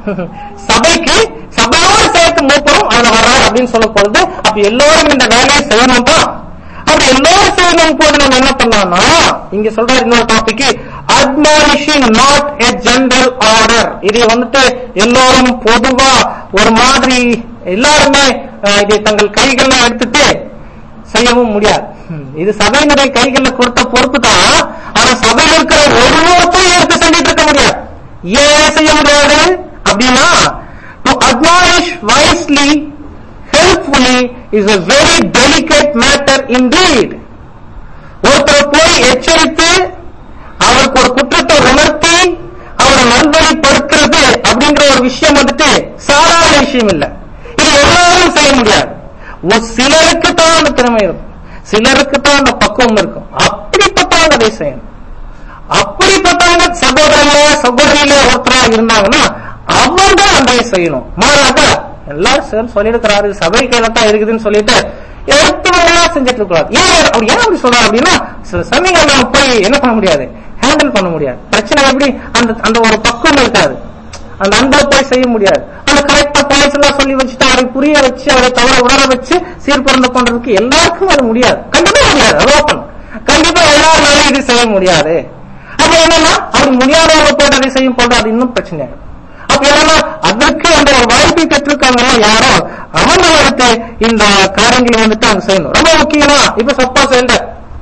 சபைக்கு சபையோடு சேர்த்து மூப்பரும் அதுல வர்றாரு அப்படின்னு சொல்ல போறது அப்ப எல்லோரும் இந்த வேலையை செய்யணும் தான் அப்படி எல்லோரும் செய்யணும் போது நம்ம என்ன பண்ணலாம்னா இங்க சொல்ற இன்னொரு topic admonishing not a general order இது வந்துட்டு எல்லோரும் பொதுவா ஒரு மாதிரி எல்லாருமே அஹ், இதை தங்கள் கைகள்ல எடுத்துட்டு செய்யவும் முடியாது ம், இது சபையினுடைய கைகள்ல கொடுத்த பொறுப்பு தான் ஆனா சபையில் இருக்கிற ஒருவருக்கும் எடுத்து செஞ்சுட்டு இருக்க முடியாது ஏன் செய்ய முடியாது அப்படின்னா to admonish wisely helpfully is a very delicate matter indeed ஒருத்தரை போய் எச்சரித்து அவருக்கு ஒரு குற்றத்தை உணர்த்தி அவரை நல்வழிப்படுத்துறது அப்படிங்கிற ஒரு விஷயம் வந்துட்டு சாதாரண விஷயம் இல்ல இது எல்லாரும் செய்ய முடியாது ஒரு சிலருக்கு தான் அந்த திறமை இருக்கும் சிலருக்கு தான் அந்த பக்குவம் இருக்கும் அப்படிப்பட்டவங்க அதை செய்யணும் அப்படிப்பட்டவங்க சகோதரர்கள சகோதரியில ஒருத்தரா இருந்தாங்கன்னா அவங்க அந்த செய்யணும் மாறாக எல்லாரும் சேர்ந்து சொல்லியிருக்கிறாரு சபை கையில தான் இருக்குதுன்னு சொல்லிட்டு எடுத்தவங்களா செஞ்சுட்டு இருக்கக்கூடாது ஏன் அப்படி ஏன் அப்படி சொல்றாரு அப்படின்னா சில சமயங்கள் நம்ம போய் என்ன பண்ண முடியாது ஹேண்டில் பண்ண முடியாது பிரச்சனை எப்படி அந்த அந்த ஒரு பக்குவம் இருக்காது அந்த அன்பை போய் செய்ய முடியாது அந்த கரெக்டா பாயிண்ட்ஸ் எல்லாம் சொல்லி வச்சுட்டு அவரை புரிய வச்சு அவரை தவற உணர வச்சு சீர்பொருந்த பண்றதுக்கு எல்லாருக்கும் அது முடியாது கண்டிப்பா முடியாது அது ஓப்பன் கண்டிப்பா எல்லாருனாலும் இது செய்ய முடியாது அப்ப என்னன்னா அவர் முடியாதவங்க போட்டு அதை செய்யும் போது அது இன்னும் பிரச்சனை ஆகும் அப்ப என்னன்னா அதற்கு அந்த ஒரு வாய்ப்பை பெற்றிருக்காங்க யாரோ அவங்க வந்துட்டு இந்த காரியங்களை வந்துட்டு அவங்க செய்யணும் ரொம்ப முக்கியமா இப்ப சப்போஸ் இல்ல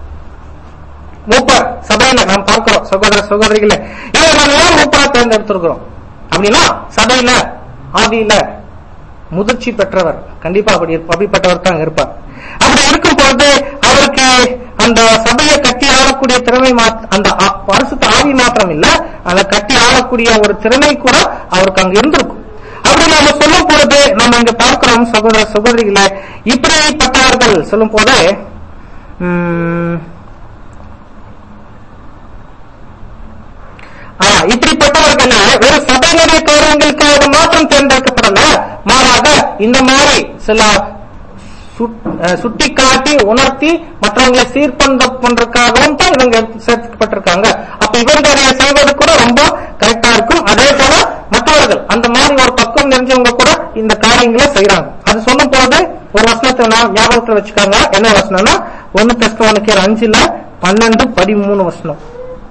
மூப்பர் சபையில நாம் பார்க்கிறோம் சகோதர சகோதரிகளே இதை நம்ம ஏன் மூப்பரா தேர்ந்தெடுத்திருக்கிறோம் அப்படின்னா சபையில ஆவியில முதிர்ச்சி பெற்றவர் கண்டிப்பா அப்படி இருப்ப- அப்படிப்பட்டவர் தான் இருப்பார் அப்படி இருக்கும் பொழுது அவருக்கு அந்த சபையை கட்டி ஆளக்கூடிய திறமை மாத்- அந்த ஆ- பரிசுத்த ஆவி மாத்திரம் இல்ல அந்த கட்டி ஆளக்கூடிய ஒரு திறமை கூட அவருக்கு அங்க இருந்திருக்கும் அப்படி நாம சொல்லும் பொழுது நம்ம இங்க பார்க்கிறோம் சகோதர சகோதரிகளை இப்படிப்பட்டவர்கள் சொல்லும் போது உம், ஆ, இப்படிப்பட்டவர்கள் வெறும் சபையினுடைய காரியங்களுக்காக மாத்திரம் தேர்ந்தெடுக்கப்படல மாறாக இந்த மாதிரி சில சுட்டி காட்டி உணர்த்தி மற்றவங்களை சீர்பந்த பண்றதுக்காகவும் தான் இவங்க சேர்க்கப்பட்டிருக்காங்க அப்ப இவங்க அதை செய்வது கூட ரொம்ப கரெக்டா இருக்கும் அதே போல மற்றவர்கள் அந்த மாதிரி ஒரு பக்கம் தெரிஞ்சவங்க கூட இந்த காரியங்களை செய்யறாங்க அது சொல்லும் போது ஒரு வசனத்தை நான் ஞாபகத்துல வச்சுக்காங்க என்ன வசனம்னா ஒன்னு தெஸ்தோனிக்கர் அஞ்சுல பன்னெண்டு பதிமூணு வசனம்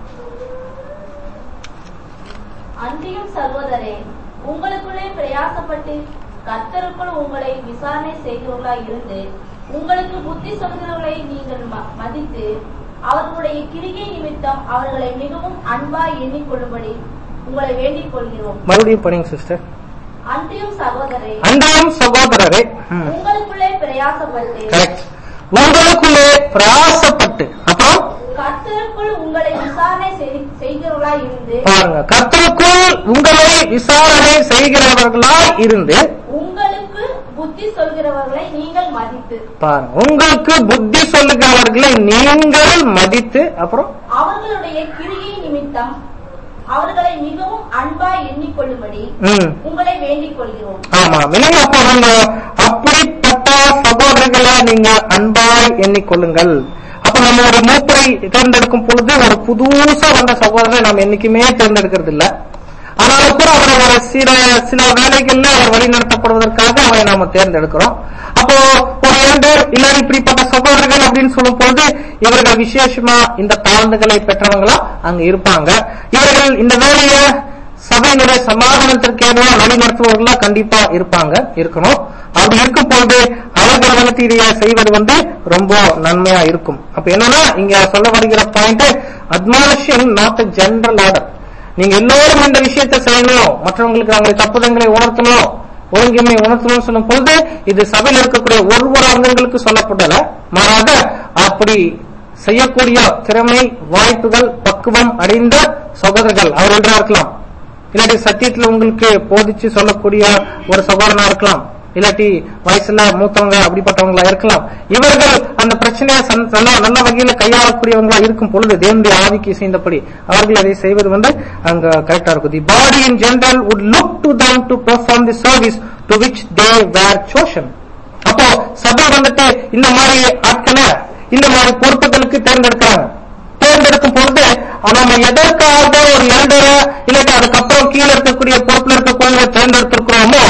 அன்றியும் சகோதரே உங்களுக்குள்ளே பிரயாசப்பட்டு கர்த்தருக்குள் உங்களை விசாரணை செய்கிறவர்களாய் இருந்து உங்களுக்கு புத்தி சொல்கிறவர்களை நீங்கள் ம- மதித்து அவர்களுடைய கிரிகை நிமித்தம் அவர்களை மிகவும் அன்பாய் எண்ணிக்கொள்ளும்படி உங்களை வேண்டிக் கொள்கிறோம் மறுபடியும் படிங்க சிஸ்டர் அன்றியும் சகோதரே அன்றையும் சகோதரரே உங்களுக்குள்ளே பிரயாசப்பட்டு கரெக்ட் உங்களுக்குள்ளே பிரயாசப்பட்டு அப்புறம் கர்த்தருக்குள் உங்களை விசாரணை செய்- செய்கிறவர்களாய் இருந்து பாருங்க கர்த்தருக்குள் உங்களை விசாரணை செய்கிறவர்களாய் இருந்து உங்களுக்கு புத்தி சொல்கிறவர்களை நீங்கள் மதித்து பாருங்க உங்களுக்கு புத்தி சொல்லுகிறவர்களை நீங்கள் மதித்து அப்புறம் அவர்களுடைய கிரியை நிமித்தம் அவர்களை மிகவும் அன்பாய் எண்ணிக்கொள்ளும்படி ம் உங்களை வேண்டிக் கொள்கிறோம் ஆமா மினிமம் அப்ப நம்ம அப்படிப்பட்ட சகோதரர்களை நீங்க அன்பாய் எண்ணிக்கொள்ளுங்கள் அப்ப நம்ம ஒரு மூப்பரை தேர்ந்தெடுக்கும் பொழுது ஒரு புதுசா வந்த சகோதரரை நாம் என்னைக்குமே தேர்ந்தெடுக்கிறது இல்ல ஆனாலும் கூட அவரை ஒரு சில சில வேலைகள்ல அவர் வழி நடத்தப்படுவதற்காக அவரை நாம தேர்ந்தெடுக்கிறோம் அப்போ ஒரு இரண்டு இல்ல இப்படிப்பட்ட சகோதரர்கள் அப்படின்னு சொல்லும் பொழுது இவர்கள் விசேஷமா இந்த தாழ்ந்துகளை பெற்றவங்களா அங்க இருப்பாங்க இவர்கள் இந்த வேலையை சபையினுடைய சமாதானத்திற்கு ஏதுவா வழி நடத்துபவர்களா கண்டிப்பா இருப்பாங்க இருக்கணும் அப்படி இருக்கும் பொழுது அவர்கள் வந்துட்டு இதை செய்வது வந்து ரொம்ப நன்மையா இருக்கும் அப்ப என்னன்னா இங்க சொல்ல வருகிற point admonition not general order நீங்க எல்லோரும் இந்த விஷயத்தை செய்யணும் மற்றவங்களுக்கு அவங்களை தப்புதங்களை உணர்த்தணும் ஒழுங்கின்மை உணர்த்தணும்னு சொல்லும் பொழுது இது சபையில் இருக்கக்கூடிய ஒவ்வொரு அங்கங்களுக்கு சொல்லப்படல மாறாக அப்படி செய்யக்கூடிய திறமை வாய்ப்புகள் பக்குவம் அடைந்த சகோதரர்கள் அவர்களா இருக்கலாம் இல்லாட்டி சத்தியத்துல உங்களுக்கு போதிச்சு சொல்லக்கூடிய ஒரு சகோதரனா இருக்கலாம் இல்லாட்டி வயசுல மூத்தவங்க அப்படிப்பட்டவங்களா இருக்கலாம் இவர்கள் அந்த பிரச்சனையை சன்- நல்ல நல்ல வகையில கையாளக்கூடியவங்களா இருக்கும் பொழுது தேவனுடைய ஆவிக்கு செய்தபடி அவர்கள் அதை செய்வது வந்து அங்க கரெக்டா இருக்கும் the body in general would look to them to perform the service to which they were chosen அப்போ சபை வந்துட்டு இந்த மாதிரி ஆட்களை இந்த மாதிரி பொறுப்புகளுக்கு தேர்ந்தெடுக்கிறாங்க தேர்ந்தெடுக்கும் பொழுது நம்ம எதற்காக ஒரு எல்டரை இல்லாட்டி அதுக்கப்புறம் கீழே இருக்கக்கூடிய பொறுப்புல இருக்கக்கூடிய தேர்ந்தெடுத்திருக்கிறோமோ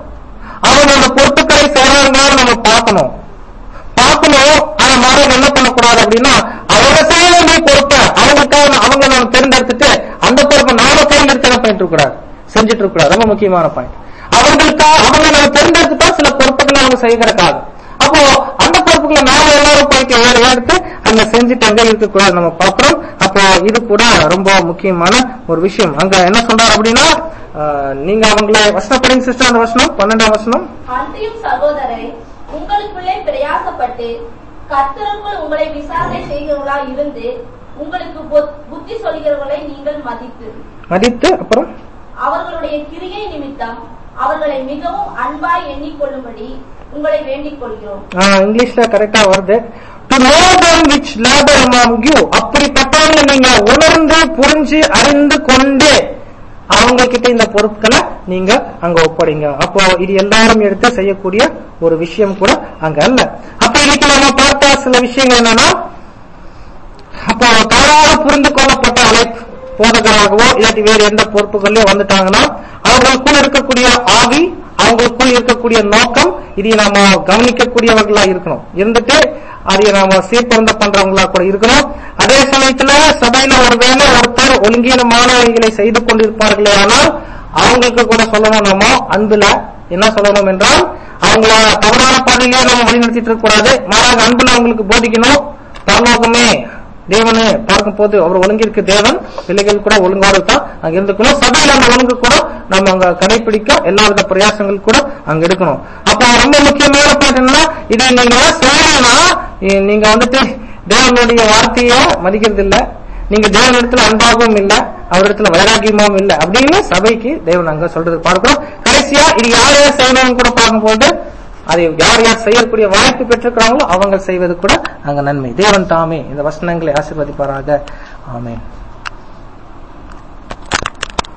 அவங்க அந்த பொறுப்புகளை செய்யறாங்கன்னு நம்ம பார்க்கணும் பார்க்கணும் ஆனா மாறவங்க என்ன பண்ணக்கூடாது அப்படின்னா அவங்க செய்ய வேண்டிய பொறுப்பை அவங்களுக்காக அவங்க நம்ம தேர்ந்தெடுத்துட்டு அந்த பொறுப்பை நாம தேர்ந்தெடுத்து என்ன பண்ணிட்டு இருக்கக்கூடாது செஞ்சுட்டு இருக்கக்கூடாது ரொம்ப முக்கியமான பாயிண்ட் அவங்களுக்காக அவங்க நம்ம தேர்ந்தெடுத்துட்டா சில பொறுப்புகளை அவங்க செய்கிறக்காக அப்போ அந்த பொறுப்புகளை நாம எல்லாரும் போயிட்டு வேற எடுத்து அங்க செஞ்சுட்டு அங்க இருக்கக்கூடாது நம்ம பார்க்கிறோம் அப்போ இது கூட ரொம்ப முக்கியமான ஒரு விஷயம் அங்க என்ன சொல்றாரு அப்படின்னா ஆஹ், நீங்க அவங்களை வசனப்படிங்க சிஸ்டர் அந்த வசனம் பன்னெண்டாம் வசனம் அன்றியும் சகோதரே உங்களுக்குள்ளே பிரயாசப்பட்டு கர்த்தருக்குள் உங்களை விசாரணை செய்கிறவர்களாய் இருந்து உங்களுக்கு பொ- புத்தி சொல்கிறவர்களை நீங்கள் மதித்து மதித்து அப்புறம் அவர்களுடைய கிரியை நிமித்தம் அவர்களை மிகவும் அன்பாய் எண்ணிக்கொள்ளும்படி உங்களை வேண்டிக் கொள்கிறோம் ஆஹ், இங்கிலீஷ்ல கரெக்டா வருது to know them which labor among you அப்படிப்பட்டவங்க நீங்க உணர்ந்து புரிஞ்சு அறிந்து கொண்டு அவங்க கிட்ட இந்த பொறுப்புகளை நீங்க அங்க ஒப்படைங்க அப்போ இது எல்லாரும் எடுத்து செய்யக்கூடிய ஒரு விஷயம் கூட அங்க அல்ல அப்ப இன்னைக்கு நம்ம பார்த்த சில விஷயங்கள் என்னன்னா அப்போ தவறாக புரிந்து கொள்ளப்பட்ட அழைப்பு போதகராகவோ இல்லாட்டி வேறு எந்த பொறுப்புகள்லயோ வந்துட்டாங்கன்னா அவர்களுக்குள் இருக்கக்கூடிய ஆவி அவங்களுக்குள் இருக்கக்கூடிய நோக்கம் இதை நாம கவனிக்கக்கூடியவர்களா இருக்கணும் இருந்துட்டு அதை நாம சீர்பந்த பண்றவங்களா கூட இருக்கணும் அதே சமயத்துல சபையில ஒருவேளை ஒருத்தர் ஒழுங்கீனமானவைகளை செய்து கொண்டிருப்பார்களே ஆனால் அவங்களுக்கு கூட சொல்லணும் நம்ம அன்புல என்ன சொல்லணும் என்றால் அவங்கள தவறான பாதையிலேயே நம்ம வழிநடத்திட்டு இருக்க கூடாது மாறாக அன்புல அவங்களுக்கு போதிக்கணும் பரலோகமே தேவனு பார்க்கும் போது அவர் ஒழுங்கிற்கு தேவன் பிள்ளைகள் கூட ஒழுங்கோடு தான் அங்க இருந்துக்கணும் சபையில அந்த ஒழுங்கு கூட நம்ம அங்க கடைபிடிக்க எல்லா வித பிரயாசங்கள் கூட அங்க இருக்கணும் அப்ப ரொம்ப முக்கியமான பாயிண்ட் என்னன்னா இதை நீங்க செய்யணும்னா இ- நீங்க வந்துட்டு தேவனுடைய வார்த்தையை மதிக்கிறது இல்ல நீங்க தேவனிடத்துல அன்பாகவும் இல்ல அவரிடத்துல வைராகியமாகவும் இல்ல அப்படின்னு சபைக்கு தேவன் அங்க சொல்றது பார்க்கிறோம் கடைசியா இது யார் யார் செய்யணும்னு கூட பார்க்கும்போது அதை யார் யார் செய்யக்கூடிய வாய்ப்பு பெற்றிருக்கிறாங்களோ அவங்க செய்வது கூட அங்க நன்மை தேவன் தாமே இந்த வசனங்களை ஆசீர்வதிப்பாராக ஆமென்